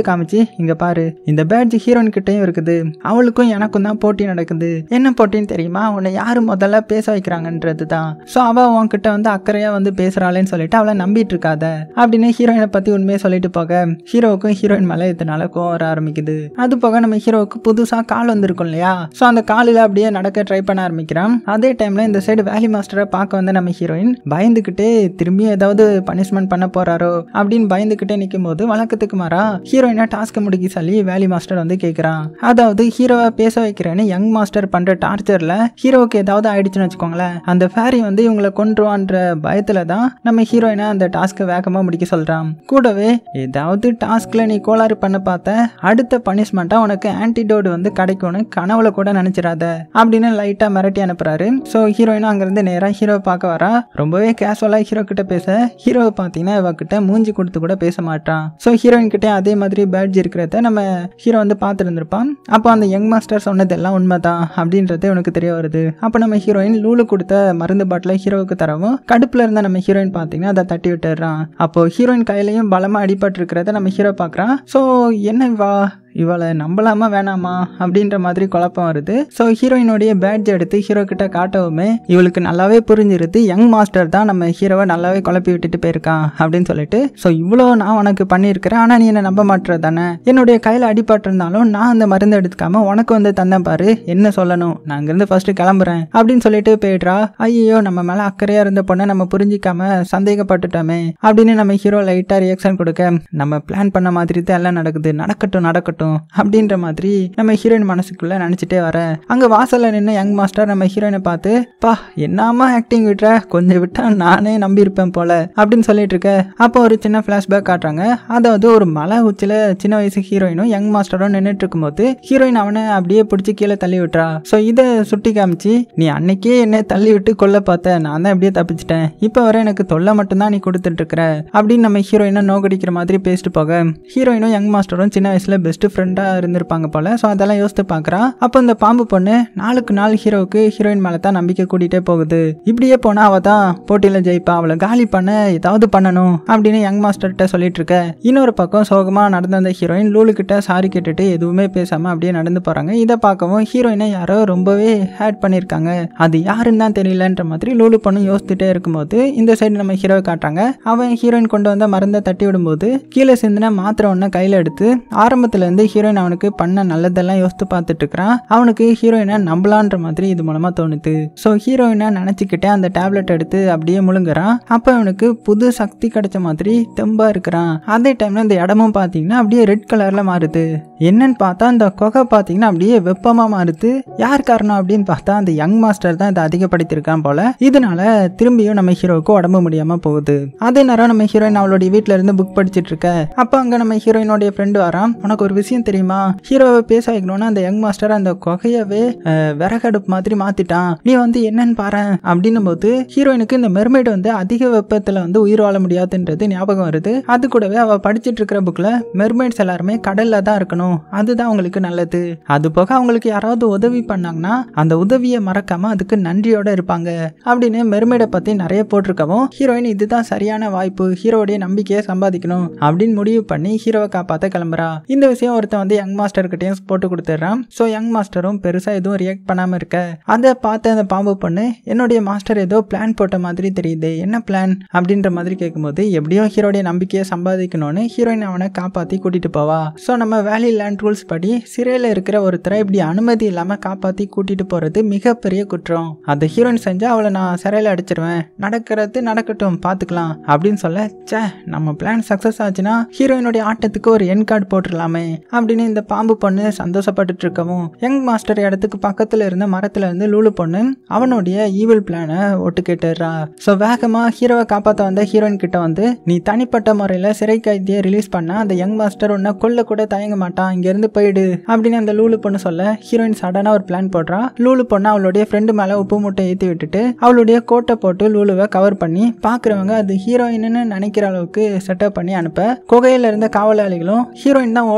பேட்ஜை காமிச்சு இங்க பாரு இந்த பேட்ஜ் ஹீரோயின் கிட்டயும் இருக்குது அவளுக்கும் எனக்கும் தான் போட்டி நடக்குது என்ன போட்டின்னு தெரியுமா உன்னை யாரு முதல்ல பேச வைக்கிறாங்கன்றது தான் ஸோ அவ உன்கிட்ட வந்து அக்கறையா வந்து பேசுறாளேன்னு சொல்லிட்டு அவளை நம்பிட்டு இருக்காத அப்படின்னு ஹீரோயினை பத்தி உண்மையை சொல்லிட்டு போக ஹீரோவுக்கும் ஹீரோயின் மேலே இதனால கோவம் வர ஆரம்பிக்குது அது போக நம்ம ஹீரோவுக்கு புதுசா கால் வந்திருக்கும் இல்லையா ஸோ அந்த காலில் அப்படியே நடக்க ட்ரை பண்ண ஆரம்பிக்கிறான் அதே டைம்ல இந்த சைடு வேலி மாஸ்டரை பார்க்க வந்த நம்ம ஹீரோயின் பயந்துக்கிட்டே திரும்பி ஏதாவது பனிஷ்மெண்ட் பண்ண போறாரோ அப்படின்னு பயந்துக்கிட்டே நிற்கும் போது வழக்கத்துக்கு மாறா ஹீரோயினை டாஸ்க்கை முடிக்க சொல்லி வேலி மாஸ்டர் வந்து கேட்குறான் அதாவது ஹீரோவை பேச வைக்கிறேன்னு யங் மாஸ்டர் பண்ற டார்ச்சர்ல ஹீரோவுக்கு ஏதாவது ஆயிடுச்சுன்னு வச்சுக்கோங்களேன் அந்த ஃபேரி வந்து இவங்களை கொன்றுவான்ற பயத்துல தான் நம்ம ஹீரோயினை அந்த டாஸ்க்கை வேகமா முடிக்க சொல்றான் கூடவே ஏதாவது டாஸ்க்ல நீ கோளாறு பண்ண பார்த்த அடுத்த பனிஷ்மெண்ட்டா உனக்கு ஆன்டிடோட் வந்து கிடைக்கும்னு கனவுல கூட நினைச்சிடாத அப்படின்னு லைட்டா மிரட்டி அனுப்புறாரு ஸோ ஹீரோயினும் அங்கிருந்து நேரா ஹீரோவை பார்க்க வரா ரொம்பவே கேஷுவலா ஹீரோ கிட்ட பேச ஹீரோவை பார்த்தீங்கன்னா இவ கிட்ட மூஞ்சி கொடுத்து கூட பேச மாட்டான் ஸோ ஹீரோயின் கிட்டே அதே மாதிரி பேட்ஜ் இருக்கிறத நம்ம ஹீரோ வந்து பார்த்துட்டு இருந்திருப்பான் அப்போ அந்த யங் மாஸ்டர் சொன்னதெல்லாம் உண்மைதான் அப்படின்றது உனக்கு தெரிய வருது அப்போ நம்ம ஹீரோயின் லூலு கொடுத்த மருந்து பாட்டிலை ஹீரோவுக்கு தரவும் கடுப்புல இருந்த நம்ம ஹீரோயின் பார்த்தீங்கன்னா அதை தட்டி விட்டுறான் அப்போ ஹீரோயின் கையிலையும் பலமா அடிபட்டு இருக்கிறத நம்ம ஹீரோ பார்க்குறான் ஸோ என்ன வா இவளை நம்பலாமா வேணாமா அப்படின்ற மாதிரி குழப்பம் வருது ஸோ ஹீரோயினுடைய பேட்ஜ் எடுத்து ஹீரோ கிட்ட காட்டவுமே இவளுக்கு நல்லாவே புரிஞ்சிருது யங் மாஸ்டர் தான் நம்ம ஹீரோவை நல்லாவே குழப்பி விட்டுட்டு போயிருக்கான் அப்படின்னு சொல்லிட்டு ஸோ இவ்வளோ நான் உனக்கு பண்ணியிருக்கிறேன் ஆனால் நீ என்னை நம்ப மாட்டுற தானே என்னுடைய கையில் அடிபட்டிருந்தாலும் நான் அந்த மருந்து எடுத்துக்காம உனக்கு வந்து தந்தேன் பாரு என்ன சொல்லணும் நான் அங்கேருந்து ஃபர்ஸ்ட் கிளம்புறேன் அப்படின்னு சொல்லிட்டு போயிடுறா ஐயோ நம்ம மேலே அக்கறையாக இருந்த பொண்ணை நம்ம புரிஞ்சிக்காம சந்தேகப்பட்டுட்டோமே அப்படின்னு நம்ம ஹீரோ லைட்டாக ரியாக்ஷன் கொடுக்க நம்ம பிளான் பண்ண மாதிரி தான் எல்லாம் நடக்குது நடக்கட்டும் நடக்கட்டும் அப்படின்ற மாதிரி நம்ம ஹீரோயின் மனசுக்குள்ள நினச்சிட்டே வர அங்கே வாசலில் நின்று யங் மாஸ்டர் நம்ம ஹீரோயினை பார்த்து பா என்னாமா ஆக்டிங் விட்டுற கொஞ்சம் விட்டா நானே நம்பியிருப்பேன் போல அப்படின்னு சொல்லிட்டு இருக்க அப்போ ஒரு சின்ன ஃப்ளாஷ்பேக் காட்டுறாங்க அதாவது ஒரு மலை உச்சியில் சின்ன வயசு ஹீரோயினும் யங் மாஸ்டரும் நின்றுட்டு இருக்கும்போது ஹீரோயின் அவனை அப்படியே பிடிச்சி கீழே தள்ளி விட்டுறா ஸோ இதை சுட்டி காமிச்சு நீ அன்னைக்கே என்னை தள்ளி விட்டு கொல்ல பார்த்த நான் தான் எப்படியே தப்பிச்சிட்டேன் இப்போ வர எனக்கு தொல்லை மட்டும்தான் நீ கொடுத்துட்டு இருக்கிற அப்படின்னு நம்ம ஹீரோயினை நோக்கடிக்கிற மாதிரி பேசிட்டு போக ஹீரோயினும் யங் மாஸ்டரும் சின்ன வயசுல பெஸ்ட் ஃப்ரெண்டாக இருந்திருப்பாங்க போல ஸோ அதெல்லாம் யோசித்து பார்க்குறா அப்போ இந்த பாம்பு பொண்ணு நாளுக்கு நாள் ஹீரோவுக்கு ஹீரோயின் மேலே தான் நம்பிக்கை கூட்டிகிட்டே போகுது இப்படியே போனால் அவள் தான் போட்டியில் ஜெயிப்பா அவளை காலி பண்ண ஏதாவது பண்ணணும் அப்படின்னு யங் மாஸ்டர்கிட்ட சொல்லிட்டு இருக்க இன்னொரு பக்கம் சோகமாக நடந்த அந்த ஹீரோயின் லூலு கிட்ட சாரி கேட்டுட்டு எதுவுமே பேசாமல் அப்படியே நடந்து போகிறாங்க இதை பார்க்கவும் ஹீரோயினை யாரோ ரொம்பவே ஹேட் பண்ணியிருக்காங்க அது யாருன்னு தான் தெரியலன்ற மாதிரி லூலு பொண்ணு யோசிச்சுட்டே இருக்கும்போது இந்த சைடு நம்ம ஹீரோவை காட்டுறாங்க அவன் ஹீரோயின் கொண்டு வந்த மருந்தை தட்டி விடும்போது கீழே சிந்தின மாத்திரை ஒன்று கையில் எடுத்து ஆரம்பத்துல இருந்து ஹீரோயின் அவனுக்கு பண்ண நல்லதெல்லாம் யோசித்து பார்த்துட்டு இருக்கிறான் அவனுக்கு ஹீரோயினை நம்பலான்ற மாதிரி இது மூலமா தோணுது ஸோ ஹீரோயினை நினச்சிக்கிட்டே அந்த டேப்லெட் எடுத்து அப்படியே முழுங்குறான் அப்போ அவனுக்கு புது சக்தி கிடைச்ச மாதிரி தெம்பா இருக்கிறான் அதே டைம்ல இந்த இடமும் பார்த்தீங்கன்னா அப்படியே ரெட் கலர்ல மாறுது என்னன்னு பார்த்தா இந்த குகை பார்த்தீங்கன்னா அப்படியே வெப்பமா மாறுது யார் காரணம் அப்படின்னு பார்த்தா அந்த யங் மாஸ்டர் தான் இதை அதிகப்படுத்தியிருக்கான் போல இதனால திரும்பியும் நம்ம ஹீரோவுக்கு உடம்பு முடியாம போகுது அதே நேரம் நம்ம ஹீரோயின் அவளுடைய வீட்ல இருந்து புக் படிச்சிட்டு இருக்க அப்போ அங்க நம்ம ஹீரோயினுடைய ஃப்ரெண்டு வரான் உனக்கு ஒரு விஷயம் தெரியுமா ஹீரோவை பேச வைக்கணும்னா அந்த யங் மாஸ்டர் அந்த குகையவே அஹ், விறகடுப்பு மாதிரி மாத்திட்டான் நீ வந்து என்னன்னு பாரு அப்படின்னும் போது ஹீரோயினுக்கு இந்த மெர்மைடு வந்து அதிக வெப்பத்துல வந்து உயிர் வாழ முடியாதுன்றது ஞாபகம் வருது அது கூடவே அவ படிச்சிட்டு இருக்கிற புக்ல மெர்மைட்ஸ் எல்லாருமே கடல்ல தான் இருக்கணும் அதுதான் அவங்களுக்கு நல்லது அது போக அவங்களுக்கு யாராவது உதவி பண்ணாங்கன்னா அந்த உதவியை மறக்காம அதுக்கு நன்றியோட இருப்பாங்க அப்படின்னு மெர்மைடை பத்தி நிறைய போட்டிருக்கவும் ஹீரோயின் இதுதான் சரியான வாய்ப்பு ஹீரோடைய நம்பிக்கையை சம்பாதிக்கணும் அப்படின்னு முடிவு பண்ணி ஹீரோவை காப்பாத்த கிளம்புறா இந்த விஷயம் ஒருத்தன் வந்து யங் மாஸ்டர் கிட்டயும் போட்டு கொடுத்துட்றான் ஸோ யங் மாஸ்டரும் பெருசா எதுவும் ரியாக்ட் பண்ணாம இருக்க அதை பார்த்து அந்த பாம்பு பொண்ணு என்னுடைய மாஸ்டர் ஏதோ பிளான் போட்ட மாதிரி தெரியுது என்ன பிளான் அப்படின்ற மாதிரி கேட்கும்போது எப்படியோ ஹீரோடைய நம்பிக்கையை சம்பாதிக்கணும்னு ஹீரோயின் அவனை காப்பாத்தி கூட்டிட்டு போவா ஸோ நம்ம வேலி லேண்ட் ரூல்ஸ் படி சிறையில் இருக்கிற ஒருத்தரை இப்படி அனுமதி இல்லாம காப்பாத்தி கூட்டிட்டு போறது மிகப்பெரிய குற்றம் அந்த ஹீரோயின் செஞ்சா அவளை நான் சிறையில் அடிச்சிருவேன் நடக்கிறது நடக்கட்டும் பார்த்துக்கலாம் அப்படின்னு சொல்ல ச்சே நம்ம பிளான் சக்ஸஸ் ஆச்சுன்னா ஹீரோயினுடைய ஆட்டத்துக்கு ஒரு என் கார்டு போட்டுடலாமே அப்படின்னு இந்த பாம்பு பொண்ணு சந்தோஷப்பட்டுட்டு இருக்கவும் யங் மாஸ்டர் இடத்துக்கு பக்கத்துல இருந்த மரத்துல இருந்து லூலு பொண்ணு அவனுடைய ஈவில் பிளானை ஒட்டு கேட்டுறா ஸோ வேகமா ஹீரோவை காப்பாற்ற வந்த ஹீரோயின் கிட்ட வந்து நீ தனிப்பட்ட முறையில் சிறை கைதியை ரிலீஸ் பண்ண அந்த யங் மாஸ்டர் உன்னை கொல்ல கூட தயங்க மாட்டான் இங்க இருந்து போயிடு அப்படின்னு அந்த லூலு பொண்ணு சொல்ல ஹீரோயின் சடனா ஒரு பிளான் போடுறா லூலு பொண்ணு அவளுடைய ஃப்ரெண்டு மேல உப்பு மூட்டை ஏற்றி விட்டுட்டு அவளுடைய கோட்டை போட்டு லூலுவை கவர் பண்ணி பாக்குறவங்க அது ஹீரோயின்னு நினைக்கிற அளவுக்கு செட்டப் பண்ணி அனுப்ப குகையில இருந்த காவலாளிகளும் ஹீரோயின் தான் ஓட்டுறான்னு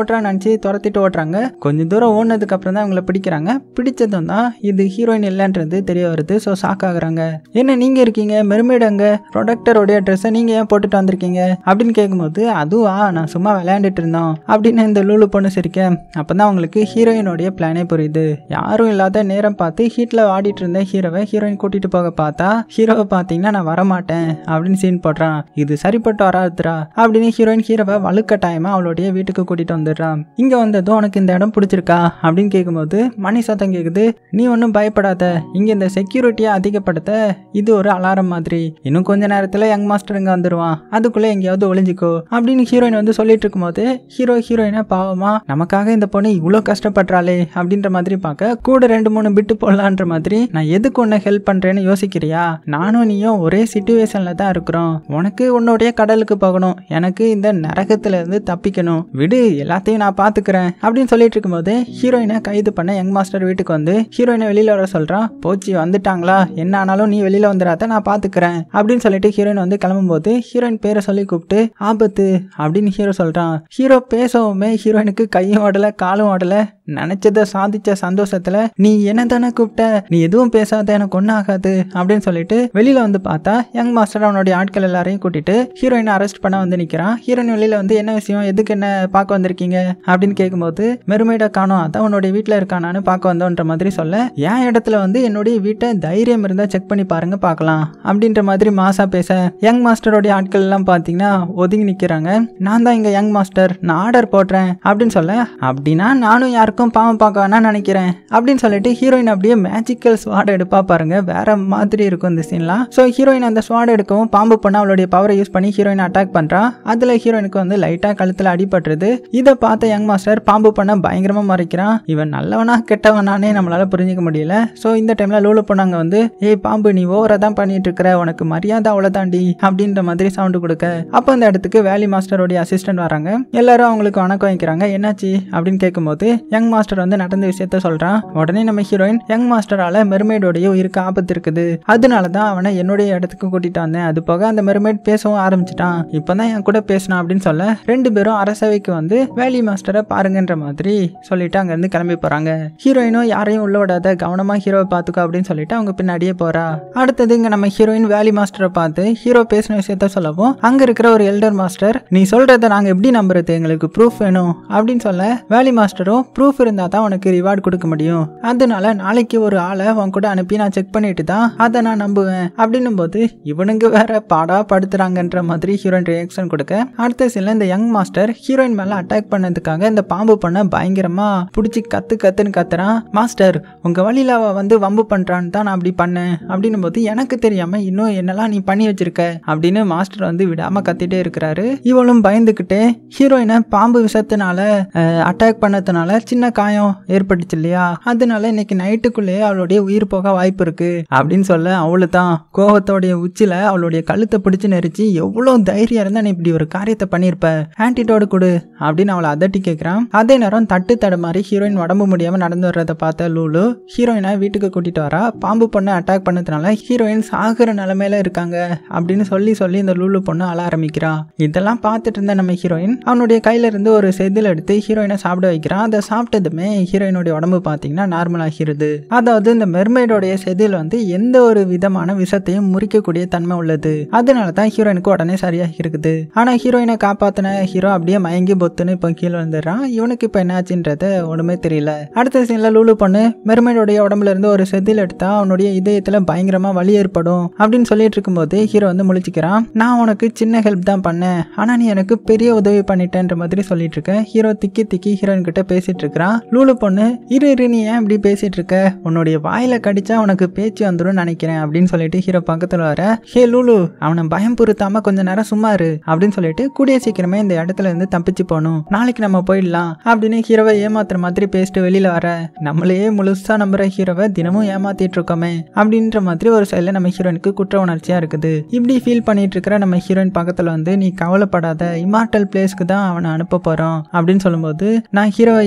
வச்சு துரத்திட்டு ஓட்டுறாங்க கொஞ்சம் தூரம் ஓடினதுக்கு அப்புறம் தான் அவங்கள பிடிக்கிறாங்க பிடிச்சதும் தான் இது ஹீரோயின் இல்லைன்றது தெரிய வருது ஸோ ஷாக் ஆகுறாங்க என்ன நீங்க இருக்கீங்க மெருமேடு அங்க ப்ரொடக்டருடைய ட்ரெஸ்ஸை நீங்க ஏன் போட்டுட்டு வந்திருக்கீங்க அப்படின்னு கேட்கும்போது அதுவா நான் சும்மா விளையாண்டுட்டு இருந்தோம் அப்படின்னு இந்த லூலு பொண்ணு சிரிக்க அப்பதான் அவங்களுக்கு ஹீரோயினுடைய பிளானே புரியுது யாரும் இல்லாத நேரம் பார்த்து ஹீட்ல ஆடிட்டு இருந்த ஹீரோவை ஹீரோயின் கூட்டிட்டு போக பார்த்தா ஹீரோவை பார்த்தீங்கன்னா நான் வரமாட்டேன் அப்படின்னு சீன் போடுறான் இது சரிப்பட்டு வராதுரா அப்படின்னு ஹீரோயின் ஹீரோவை வலுக்கட்டாயமா அவளுடைய வீட்டுக்கு கூட்டிட்டு வந்துடுறான் இங்க வந்ததும் உனக்கு இந்த இடம் பிடிச்சிருக்கா அப்படின்னு கேட்கும்போது மணி சத்தம் கேக்குது நீ ஒன்றும் பயப்படாத இங்க இந்த செக்யூரிட்டியை அதிகப்படுத்த இது ஒரு அலாரம் மாதிரி இன்னும் கொஞ்ச நேரத்துல யங் மாஸ்டர் இங்க வந்துருவான் அதுக்குள்ள எங்கேயாவது ஒளிஞ்சிக்கோ அப்படின்னு ஹீரோயின் வந்து சொல்லிட்டு இருக்கும்போது ஹீரோ ஹீரோயினா பாவமா நமக்காக இந்த பொண்ணு இவ்வளோ கஷ்டப்படுறாளே அப்படின்ற மாதிரி பார்க்க கூட ரெண்டு மூணு பிட்டு போடலான்ற மாதிரி நான் எதுக்கு உன்னை ஹெல்ப் பண்றேன்னு யோசிக்கிறியா நானும் நீயும் ஒரே சுச்சுவேஷன்ல தான் இருக்கிறோம் உனக்கு உன்னுடைய கடலுக்கு போகணும் எனக்கு இந்த நரகத்துல இருந்து தப்பிக்கணும் விடு எல்லாத்தையும் நான் பாத்துக்கிறேன் அப்படின்னு சொல்லிட்டு இருக்கும்போது ஹீரோயினை கைது பண்ண யங் மாஸ்டர் வீட்டுக்கு வந்து ஹீரோயினை வெளியில வர சொல்றான் போச்சு வந்துட்டாங்களா என்ன ஆனாலும் நீ வெளியில வந்துடாத நான் பாத்துக்கிறேன் அப்படின்னு சொல்லிட்டு ஹீரோயின் வந்து கிளம்பும்போது ஹீரோயின் பேரை சொல்லி கூப்பிட்டு ஆபத்து அப்படின்னு ஹீரோ சொல்றான் ஹீரோ பேசவுமே ஹீரோயினுக்கு கையும் ஓடல காலும் ஓடல நினைச்சதை சாதிச்ச சந்தோஷத்துல நீ என்ன தானே கூப்பிட்ட நீ எதுவும் பேசாத எனக்கு ஒன்றும் ஆகாது அப்படின்னு சொல்லிட்டு வெளியில வந்து பார்த்தா யங் மாஸ்டர் அவனுடைய ஆட்கள் எல்லாரையும் கூட்டிட்டு ஹீரோயினை அரெஸ்ட் பண்ண வந்து நிக்கிறான் ஹீரோயின் வெளியில வந்து என்ன விஷயம் எதுக்கு என்ன பார்க்க வந்திருக்கீங்க அப்படின்னு கேட்கும்போது மெருமையிட காணோம் அதான் உன்னுடைய வீட்டில் இருக்கானான்னு பார்க்க வந்தோன்ற மாதிரி சொல்ல என் இடத்துல வந்து என்னுடைய வீட்டை தைரியம் இருந்தால் செக் பண்ணி பாருங்க பார்க்கலாம் அப்படின்ற மாதிரி மாசா பேச யங் மாஸ்டருடைய ஆட்கள் எல்லாம் பார்த்தீங்கன்னா ஒதுங்கி நிற்கிறாங்க நான் தான் இங்க யங் மாஸ்டர் நான் ஆர்டர் போடுறேன் அப்படின்னு சொல்ல அப்படின்னா நானும் யாருக்கும் பாவம் பார்க்க வேணாம்னு நினைக்கிறேன் அப்படின்னு சொல்லிட்டு ஹீரோயின் அப்படியே மேஜிக்கல் ஸ்வாட் எடுப்பா பாருங்க வேற மாதிரி இருக்கும் இந்த சீன்லாம் ஸோ ஹீரோயின் அந்த ஸ்வாட் எடுக்கவும் பாம்பு பண்ண அவளுடைய பவரை யூஸ் பண்ணி ஹீரோயின் அட்டாக் பண்றா அதுல ஹீரோயினுக்கு வந்து லைட்டா கழுத்துல அடிபட்டுருது இதை பார்த்த யங் மாஸ்டர் பாம்பு பண்ண பயங்கரமா மறைக்கிறான் இவன் நல்லவனா கெட்டவனானே நம்மளால புரிஞ்சுக்க முடியல ஸோ இந்த டைம்ல லூலு பொண்ணாங்க வந்து ஏய் பாம்பு நீ ஓவரா தான் பண்ணிட்டு இருக்கிற உனக்கு மரியாதை அவ்வளோதாண்டி அப்படின்ற மாதிரி சவுண்டு கொடுக்க அப்போ அந்த இடத்துக்கு வேலி மாஸ்டருடைய அசிஸ்டன்ட் வராங்க எல்லாரும் அவங்களுக்கு வணக்கம் வைக்கிறாங்க என்னாச்சு அப்படின்னு கேட்கும்போது யங் மாஸ்டர் வந்து நடந்த விஷயத்த சொல்றான் உடனே நம்ம ஹீரோயின் யங் மாஸ்டரால மெர்மைடோடைய உயிருக்கு ஆபத்து இருக்குது அதனால தான் அவனை என்னுடைய இடத்துக்கு கூட்டிட்டு வந்தேன் அது போக அந்த மெர்மைட் பேசவும் ஆரம்பிச்சிட்டான் இப்பதான் என் கூட பேசினான் அப்படின்னு சொல்ல ரெண்டு பேரும் அரசவைக்கு வந்து வேலி மாஸ்டரை பாருங்கன்ற மாதிரி சொல்லிட்டு அங்கிருந்து கிளம்பி போறாங்க ஹீரோயினும் யாரையும் உள்ள விடாத கவனமா ஹீரோவை பார்த்துக்கோ அப்படின்னு சொல்லிட்டு அவங்க பின்னாடியே போறா அடுத்தது இங்க நம்ம ஹீரோயின் வேலி மாஸ்டரை பார்த்து ஹீரோ பேசின விஷயத்த சொல்லவும் அங்க இருக்கிற ஒரு எல்டர் மாஸ்டர் நீ சொல்றத நாங்க எப்படி நம்புறது எங்களுக்கு ப்ரூஃப் வேணும் அப்படின்னு சொல்ல வேலி மாஸ்டரும் ப்ரூஃப் இருந்தா தான் உனக்கு ரிவார்டு கொடுக்க முடியும் அதனால நாளைக்கு ஒரு ஆளை உன் கூட அனுப்பி நான் செக் பண்ணிட்டு தான் அதை நான் நம்புவேன் அப்படின்னும் போது இவனுங்க வேற பாடா படுத்துறாங்கன்ற மாதிரி ஹீரோயின் ரியாக்ஷன் கொடுக்க அடுத்த சீன்ல இந்த யங் மாஸ்டர் ஹீரோயின் மேல அட்டாக் பண்ணதுக்காக இந்த பாம்பு பண்ண பயங்கரமா பிடிச்சி கத்து கத்துன்னு கத்துறான் மாஸ்டர் உங்க வழியில அவ வந்து வம்பு பண்றான்னு தான் நான் அப்படி பண்ணேன் அப்படின்னும் போது எனக்கு தெரியாம இன்னும் என்னெல்லாம் நீ பண்ணி வச்சிருக்க அப்படின்னு மாஸ்டர் வந்து விடாம கத்திட்டே இருக்கிறாரு இவளும் பயந்துக்கிட்டே ஹீரோயினை பாம்பு விஷத்தினால அட்டாக் பண்ணதுனால சின்ன காயம் ஏற்பட்டுச்சு இல்லையா அதனால இன்னைக்கு நைட்டுக்குள்ளேயே அவளுடைய உயிர் போக வாய்ப்பு இருக்கு அப்படின்னு சொல்ல அவளு தான் கோவத்தோடைய உச்சில அவளுடைய கழுத்தை பிடிச்சு நெரிச்சு எவ்வளவு தைரியம் இருந்தா நீ இப்படி ஒரு காரியத்தை பண்ணியிருப்ப ஆன்டிடோடு கொடு அப்படின்னு அவளை அதட்டி கேட்கிறான் அதே நேரம் தட்டு தட மாதிரி ஹீரோயின் உடம்பு முடியாம நடந்து வர்றதை பார்த்த லூலு ஹீரோயினை வீட்டுக்கு கூட்டிட்டு வரா பாம்பு பொண்ணு அட்டாக் பண்ணதுனால ஹீரோயின் சாகுற நிலைமையில இருக்காங்க அப்படின்னு சொல்லி சொல்லி இந்த லூலு பொண்ணு அழ ஆரம்பிக்கிறா இதெல்லாம் பார்த்துட்டு இருந்த நம்ம ஹீரோயின் அவனுடைய கையில இருந்து ஒரு செதில் எடுத்து ஹீரோயினை சாப்பிட வைக்கிறான் அதை சாப்பிட்டதுமே ஹீரோயினுடைய உடம்பு பார்த்தீங்கன்னா நார்மல் ஆகிறது அதாவது இந்த மெர்மைடோடைய செதில் வந்து எந்த ஒரு விதமான விஷத்தையும் முறிக்கக்கூடிய தன்மை உள்ளது அதனால தான் ஹீரோயினுக்கு உடனே சரியாக இருக்குது ஆனா ஹீரோயினை காப்பாத்தின ஹீரோ அப்படியே மயங்கி பொத்துன்னு இப்போ கீழே வந்துடுறான் இவனுக்கு இப்போ என்னாச்சுன்றது ஒண்ணுமே தெரியல அடுத்த சீன்ல லூலு பொண்ணு மெர்மைடோடைய உடம்புல இருந்து ஒரு செதில் எடுத்தா அவனுடைய இதயத்துல பயங்கரமா வலி ஏற்படும் அப்படின்னு சொல்லிட்டு இருக்கும்போது ஹீரோ வந்து முழிச்சுக்கிறான் நான் உனக்கு சின்ன ஹெல்ப் தான் பண்ணேன் ஆனா நீ எனக்கு பெரிய உதவி பண்ணிட்டேன்ற மாதிரி சொல்லிட்டு இருக்க ஹீரோ திக்கி திக்கி ஹீரோயின் கிட்ட பேசிட்டு இருக்கிறான் லூலு பொண்ணு இரு இரு நீ ஏன் இப்படி பேசிட்டு இருக்க உன்னுடைய வாயில கடிச்சா உனக்கு பேச்சு வந்துடும் நினைக்கிறேன் அப்படின்னு சொல்லிட்டு ஹீரோ பக்கத்துல வர ஹே லூலு அவனை பயம் பொருத்தாம கொஞ்ச நேரம் சும்மா இரு அப்படின்னு சொல்லிட்டு கூடிய சீக்கிரமே இந்த இடத்துல இருந்து தப்பிச்சு போகணும் நாளைக்கு நம்ம போயிடலாம் அப்படின்னு ஹீரோவை ஏமாத்துற மாதிரி பேசிட்டு வெளியில வர நம்மளையே முழுசா நம்புற ஹீரோவை தினமும் ஏமாத்திட்டு இருக்கோமே அப்படின்ற மாதிரி ஒரு சைடில் நம்ம ஹீரோயினுக்கு குற்ற உணர்ச்சியா இருக்குது இப்படி ஃபீல் பண்ணிட்டு இருக்கிற நம்ம ஹீரோயின் பக்கத்துல வந்து நீ கவலைப்படாத இமார்டல் பிளேஸ்க்கு தான் அவனை அனுப்ப போறோம் அப்படின்னு சொல்லும்போது நான் ஹீரோவை ஏமாத்திட்டேன்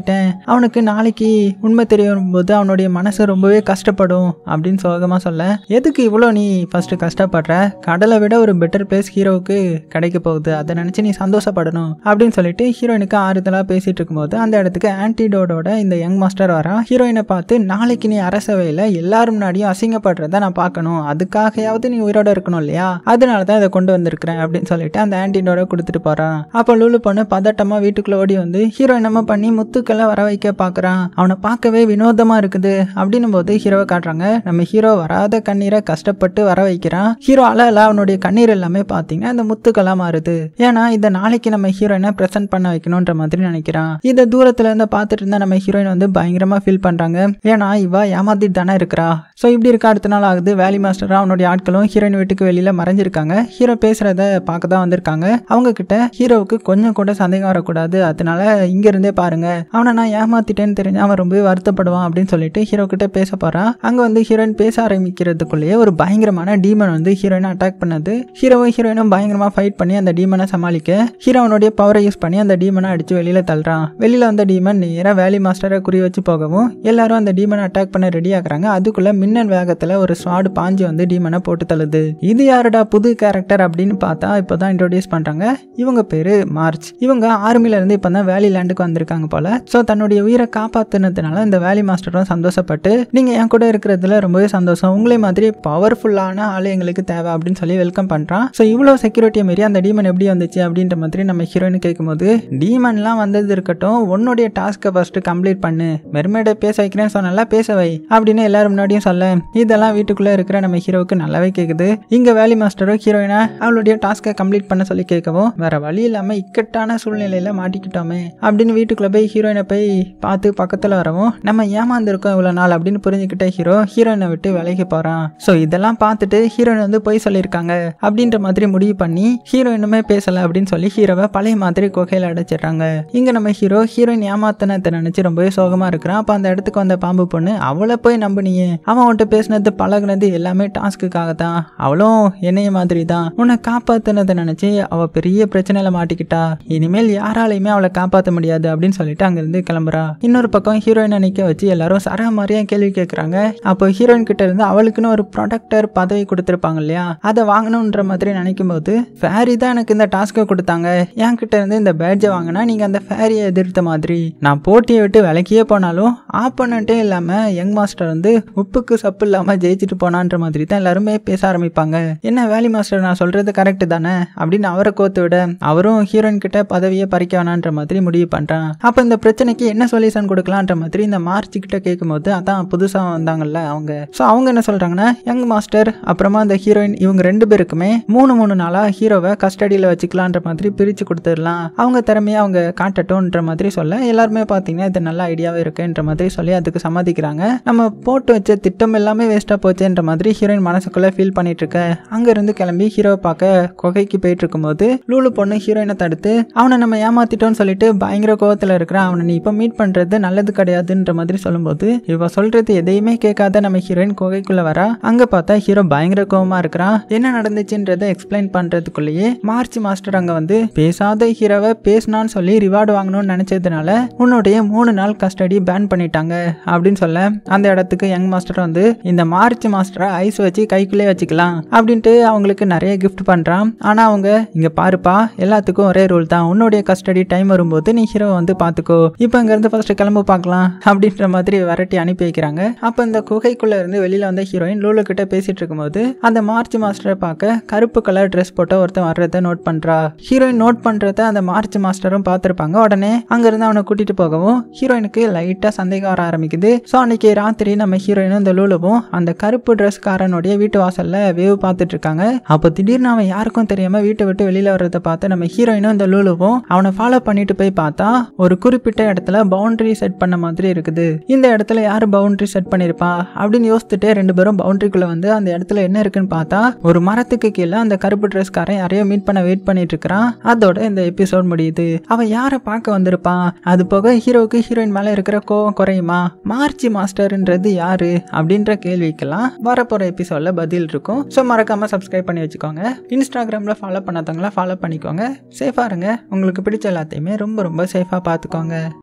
ஏமாத்திட்டேன் அவனுக்கு நாளைக்கு உண்மை தெரிய வரும்போது அவனுடைய மனசு ரொம்பவே கஷ்டப்படும் அப்படின்னு சோகமாக சொல்ல எதுக்கு இவ்வளோ நீ ஃபர்ஸ்ட் கஷ்டப்படுற கடலை விட ஒரு பெட்டர் பிளேஸ் ஹீரோவுக்கு கிடைக்க போகுது அதை நினச்சி நீ சந்தோஷப்படணும் அப்படின்னு சொல்லிட்டு ஹீரோயினுக்கு ஆறுதலாக பேசிட்டு இருக்கும்போது அந்த இடத்துக்கு ஆன்டிடோடோட இந்த யங் மாஸ்டர் வரான் ஹீரோயினை பார்த்து நாளைக்கு நீ அரசவையில் எல்லாரும் முன்னாடியும் அசிங்கப்படுறத நான் பார்க்கணும் அதுக்காகயாவது நீ உயிரோட இருக்கணும் இல்லையா அதனால தான் இதை கொண்டு வந்திருக்கிறேன் அப்படின்னு சொல்லிட்டு அந்த ஆன்டிடோட கொடுத்துட்டு போறான் அப்போ லூலு பொண்ணு பதட்டமா வீட்டுக்குள்ள ஓடி வந்து ஹீரோயின் நம்ம பண்ணி முத்துக்களை வர வைக்க பார்க்கறான் அவனை பார்க்கவே வினோதமா இருக்குது அப்படின்னும் போது ஹீரோவை காட்டுறாங்க நம்ம ஹீரோ வராத கண்ணீரை கஷ்டப்பட்டு வர வைக்கிறான் ஹீரோ அழல அவனுடைய கண்ணீர் எல்லாமே பார்த்தீங்கன்னா இந்த முத்துக்களா மாறுது ஏன்னா இதை நாளைக்கு நம்ம ஹீரோயினை ப்ரெசென்ட் பண்ண வைக்கணுன்ற மாதிரி நினைக்கிறான் இதை தூரத்துல இருந்து பார்த்துட்டு இருந்தா நம்ம ஹீரோயின் வந்து பயங்கரமா ஃபீல் பண்றாங்க ஏன்னா இவ ஏமாத்திட்டு தானே இருக்கிறா ஸோ இப்படி இருக்க அடுத்த நாள் ஆகுது வேலி மாஸ்டரா அவனுடைய ஆட்களும் ஹீரோயின் வீட்டுக்கு வெளியில மறைஞ்சிருக்காங்க ஹீரோ பேசுறத பார்க்க தான் வந்திருக்காங்க அவங்க கிட்ட ஹீரோவுக்கு கொஞ்சம் கூட சந்தேகம் வரக்கூடாது அதனால இங்க இருந்தே பாருங்க அவனை நான் ஏமாத்திட்டேன்னு தெரிஞ்சு அவன் ரொம்பவே வருத்தப்படுவான் அப்படின்னு சொல்லிட்டு ஹீரோ கிட்ட பேச போறான் அங்க வந்து ஹீரோயின் பேச ஆரம்பிக்கிறதுக்குள்ளேயே ஒரு பயங்கரமான டீமன் வந்து ஹீரோயினை அட்டாக் பண்ணது ஹீரோவும் ஹீரோயினும் பயங்கரமா ஃபைட் பண்ணி அந்த டீமனை சமாளிக்க ஹீரோவனுடைய பவரை யூஸ் பண்ணி அந்த டீமனை அடிச்சு வெளியில தள்ளுறான் வெளியில வந்த டீமன் நேரா வேலி மாஸ்டரை குறி வச்சு போகவும் எல்லாரும் அந்த டீமனை அட்டாக் பண்ண ரெடி ஆகுறாங்க அதுக்குள்ள மின்னல் வேகத்துல ஒரு ஸ்வாடு பாஞ்சு வந்து டீமனை போட்டு தள்ளுது இது யாருடா புது கேரக்டர் அப்படின்னு பார்த்தா இப்போதான் இன்ட்ரோடியூஸ் பண்றாங்க இவங்க பேரு மார்ச் இவங்க ஆர்மில இருந்து இப்போ தான் வேலி லேண்டுக்கு வந்திருக்காங்க போல ஸோ தன்னுடைய உயிரை காப்பாத்துனதுனால இந்த வேலி மாஸ்டரும் சந்தோஷப்பட்டு நீங்க என் கூட இருக்கிறதுல ரொம்பவே சந்தோஷம் உங்களை மாதிரி பவர்ஃபுல்லான ஆளு எங்களுக்கு தேவை அப்படின்னு சொல்லி வெல்கம் பண்றான் ஸோ இவ்வளோ செக்யூரிட்டியை மீறி அந்த டீமன் எப்படி வந்துச்சு அப்படின்ற மாதிரி நம்ம ஹீரோயின் கேட்கும்போது டீமன்லாம் வந்தது இருக்கட்டும் உன்னுடைய டாஸ்க்கை ஃபர்ஸ்ட் கம்ப்ளீட் பண்ணு மெர்மேடை பேச வைக்கிறேன்னு சொன்னால பேச வை அப்படின்னு எல்லாரும் முன்னாடியும் சொல்ல இதெல்லாம் வீட்டுக்குள்ள இருக்கிற நம்ம ஹீரோவுக்கு நல்லாவே கேட்குது இங்க வேலி மாஸ்டரும் ஹீரோயினா அவளுடைய டாஸ்க்கை கம்ப்ளீட் பண்ண சொல்லி கேட்கவும் வேற வழி இல்லாம இக்கட்டான சூழ்நிலையில மாட்டிக்கிட்டோமே அப்படின்னு வீட்டுக்குள்ள போய் ஹீரோயினை போய் பார்த்து பக்கத்துல வரவும் நம்ம ஏமாந்துருக்கோம் இவ்வளவு நாள் அப்படின்னு புரிஞ்சுக்கிட்ட ஹீரோ ஹீரோயினை விட்டு விலகி போறான் ஸோ இதெல்லாம் பார்த்துட்டு ஹீரோயின் வந்து போய் சொல்லியிருக்காங்க அப்படின்ற மாதிரி முடிவு பண்ணி ஹீரோயினுமே பேசல அப்படின்னு சொல்லி ஹீரோவை பழைய மாதிரி குகையில அடைச்சிடுறாங்க இங்க நம்ம ஹீரோ ஹீரோயின் ஏமாத்தனத்தை நினைச்சு ரொம்பவே சோகமா இருக்கிறான் அப்ப அந்த இடத்துக்கு வந்த பாம்பு பொண்ணு அவளை போய் நம்பினியே அவன் உன்கிட்ட பேசினது பழகுனது எல்லாமே டாஸ்க்குக்காக தான் அவளும் என்னைய மாதிரி தான் உன்னை காப்பாத்துனதை நினைச்சு அவ பெரிய பிரச்சனையில மாட்டிக்கிட்டா இனிமேல் யாராலையுமே அவளை காப்பாற்ற முடியாது அப்படின்னு சொல்லிட்டு அங்கிருந்து கிளம்புறா இன்னொரு பக்கம் ஹீரோயினை நிக்க வச்சு எல்லாரும் சர மாதிரியா கேள்வி கேட்கறாங்க அப்போ ஹீரோயின் கிட்ட இருந்து அவளுக்குன்னு ஒரு ப்ரொடக்டர் பதவி கொடுத்துருப்பாங்க இல்லையா அதை வாங்கணுன்ற மாதிரி நினைக்கும் போது ஃபேரி தான் எனக்கு இந்த டாஸ்க்கை கொடுத்தாங்க என் கிட்ட இருந்து இந்த பேட்ஜை வாங்கினா நீங்க அந்த ஃபேரியை எதிர்த்த மாதிரி நான் போட்டியை விட்டு விலக்கியே போனாலும் ஆப்போனண்ட்டே இல்லாம யங் மாஸ்டர் வந்து உப்புக்கு சப்பு இல்லாம ஜெயிச்சுட்டு போனான்ற மாதிரி தான் எல்லாருமே பேச ஆரம்பிப்பாங்க என்ன வேலி மாஸ்டர் நான் சொல்றது கரெக்ட் தானே அப்படின்னு அவரை கோத்து விட அவரும் ஹீரோயின் கிட்ட பதவியை பறிக்க வேணான்ற மாதிரி முடிவு பண்றான் அப்ப இந்த பிரச்சனைக்கு என்ன சொல்யூஷன் கொடுக்கலான்ற மாதிரி இந்த மார்ச் கிட்ட கேட்கும்போது அதான் புதுசா வந்தாங்கல்ல அவங்க ஸோ அவங்க என்ன சொல்றாங்கன்னா யங் மாஸ்டர் அப்புறமா அந்த ஹீரோயின் இவங்க ரெண்டு பேருக்குமே மூணு மூணு நாளா ஹீரோவை கஸ்டடியில் வச்சுக்கலான்ற மாதிரி பிரிச்சு கொடுத்துடலாம் அவங்க திறமையை அவங்க காட்டட்டும்ன்ற மாதிரி சொல்ல எல்லாருமே பார்த்தீங்கன்னா இது நல்ல ஐடியாவே இருக்குன்ற மாதிரி சொல்லி அதுக்கு சம்மதிக்கிறாங்க நம்ம போட்டு வச்ச திட்டம் எல்லாமே வேஸ்ட்டாக போச்சுன்ற மாதிரி ஹீரோயின் மனசுக்குள்ள ஃபீல் பண்ணிட்டு இருக்க அங்க இருந்து கிளம்பி ஹீரோவை பார்க்க குகைக்கு போயிட்டு இருக்கும்போது லூலு பொண்ணு ஹீரோயினை தடுத்து அவனை நம்ம ஏமாத்திட்டோம்னு சொல்லிட்டு பயங்கர கோவத்தில் இருக்கிறான் அவனை நீ இப்போ மீட் பண்றது நல்லது கிடையாதுன்ற மாதிரி சொல்லும்போது இவ சொல்றது எதையுமே கேட்காத நம்ம ஹீரோயின் குகைக்குள்ள வரா அங்க பார்த்தா ஹீரோ பயங்கர கோவமா இருக்கிறான் என்ன நடந்துச்சுன்றதை எக்ஸ்பிளைன் பண்றதுக்குள்ளேயே மார்ச் மாஸ்டர் அங்க வந்து பேசாத ஹீரோவை பேசினான்னு சொல்லி ரிவார்டு வாங்கணும்னு நினைச்சதுனால உன்னுடைய மூணு நாள் கஸ்டடி பேன் பண்ணிட்டாங்க அப்படின்னு சொல்ல அந்த இடத்துக்கு யங் மாஸ்டர் வந்து இந்த மார்ச் மாஸ்டரை ஐஸ் வச்சு கைக்குள்ளே வச்சுக்கலாம் அப்படின்ட்டு அவங்களுக்கு நிறைய கிஃப்ட் பண்றான் ஆனா அவங்க இங்க பாருப்பா எல்லாத்துக்கும் ஒரே ரூல் தான் உன்னுடைய கஸ்டடி டைம் வரும்போது நீ ஹீரோ வந்து பாத்துக்கோ இப்போ இங்க இருந்து ஃபர்ஸ்ட் கிளம்பு பார்க்கலாம் அப்படின்ற மாதிரி விரட்டி அனுப்பி வைக்கிறாங்க அப்ப இந்த குகைக்குள்ள இருந்து வெளியில வந்த ஹீரோயின் லூலு கிட்ட பேசிட்டு இருக்கும்போது அந்த மார்ச் மாஸ்டரை பார்க்க கருப்பு கலர் ட்ரெஸ் போட்ட ஒருத்தன் வர்றதை நோட் பண்றா ஹீரோயின் நோட் பண்றத அந்த மார்ச் மாஸ்டரும் பார்த்திருப்பாங்க உடனே அங்க இருந்து அவனை கூட்டிட்டு போகவும் ஹீரோயினுக்கு லைட்டா சந்தேகம் வர ஆரம்பிக்குது ஸோ அன்னைக்கு ராத்திரி நம்ம ஹீரோயினும் இந்த லூலுவும் அந்த கருப்பு ட்ரெஸ் காரனுடைய வீட்டு வாசல்ல வேவ் பார்த்துட்டு இருக்காங்க அப்போ திடீர்னு அவன் யாருக்கும் தெரியாம வீட்டை விட்டு வெளியில வர்றதை பார்த்து நம்ம ஹீரோயினும் இந்த லூலுவும் அவனை ஃபாலோ பண்ணிட்டு போய் பார்த்தா ஒரு குறிப்பிட்ட இடத்துல பவுண்டரி செட் பண்ண மாதிரி இருக்குது இந்த இடத்துல யாரு பவுண்டரி செட் பண்ணிருப்பா அப்படின்னு யோசிச்சுட்டே ரெண்டு பேரும் பவுண்டரிக்குள்ள வந்து அந்த இடத்துல என்ன இருக்குன்னு பார்த்தா ஒரு மரத்துக்கு கீழே அந்த கருப்பு ட்ரெஸ்காரன் யாரையோ மீட் பண்ண வெயிட் பண்ணிட்டு இருக்கிறான் அதோட இந்த எபிசோட் முடியுது அவன் யாரை பார்க்க வந்திருப்பான் அது போக ஹீரோவுக்கு ஹீரோயின் மேல இருக்கிற கோவம் குறையுமா மார்ச்சி மாஸ்டர்ன்றது யாரு அப்படின்ற கேள்விக்கெல்லாம் வரப்போற எபிசோட்ல பதில் இருக்கும் ஸோ மறக்காம சப்ஸ்கிரைப் பண்ணி வச்சுக்கோங்க இன்ஸ்டாகிராம்ல ஃபாலோ பண்ணாதவங்களா ஃபாலோ பண்ணிக்கோங்க சேஃபா இருங்க உங்களுக்கு பிடிச்ச எல்லாத்தையுமே ரொம்ப ரொம்ப சேஃபா பார்த்துக்கோங்க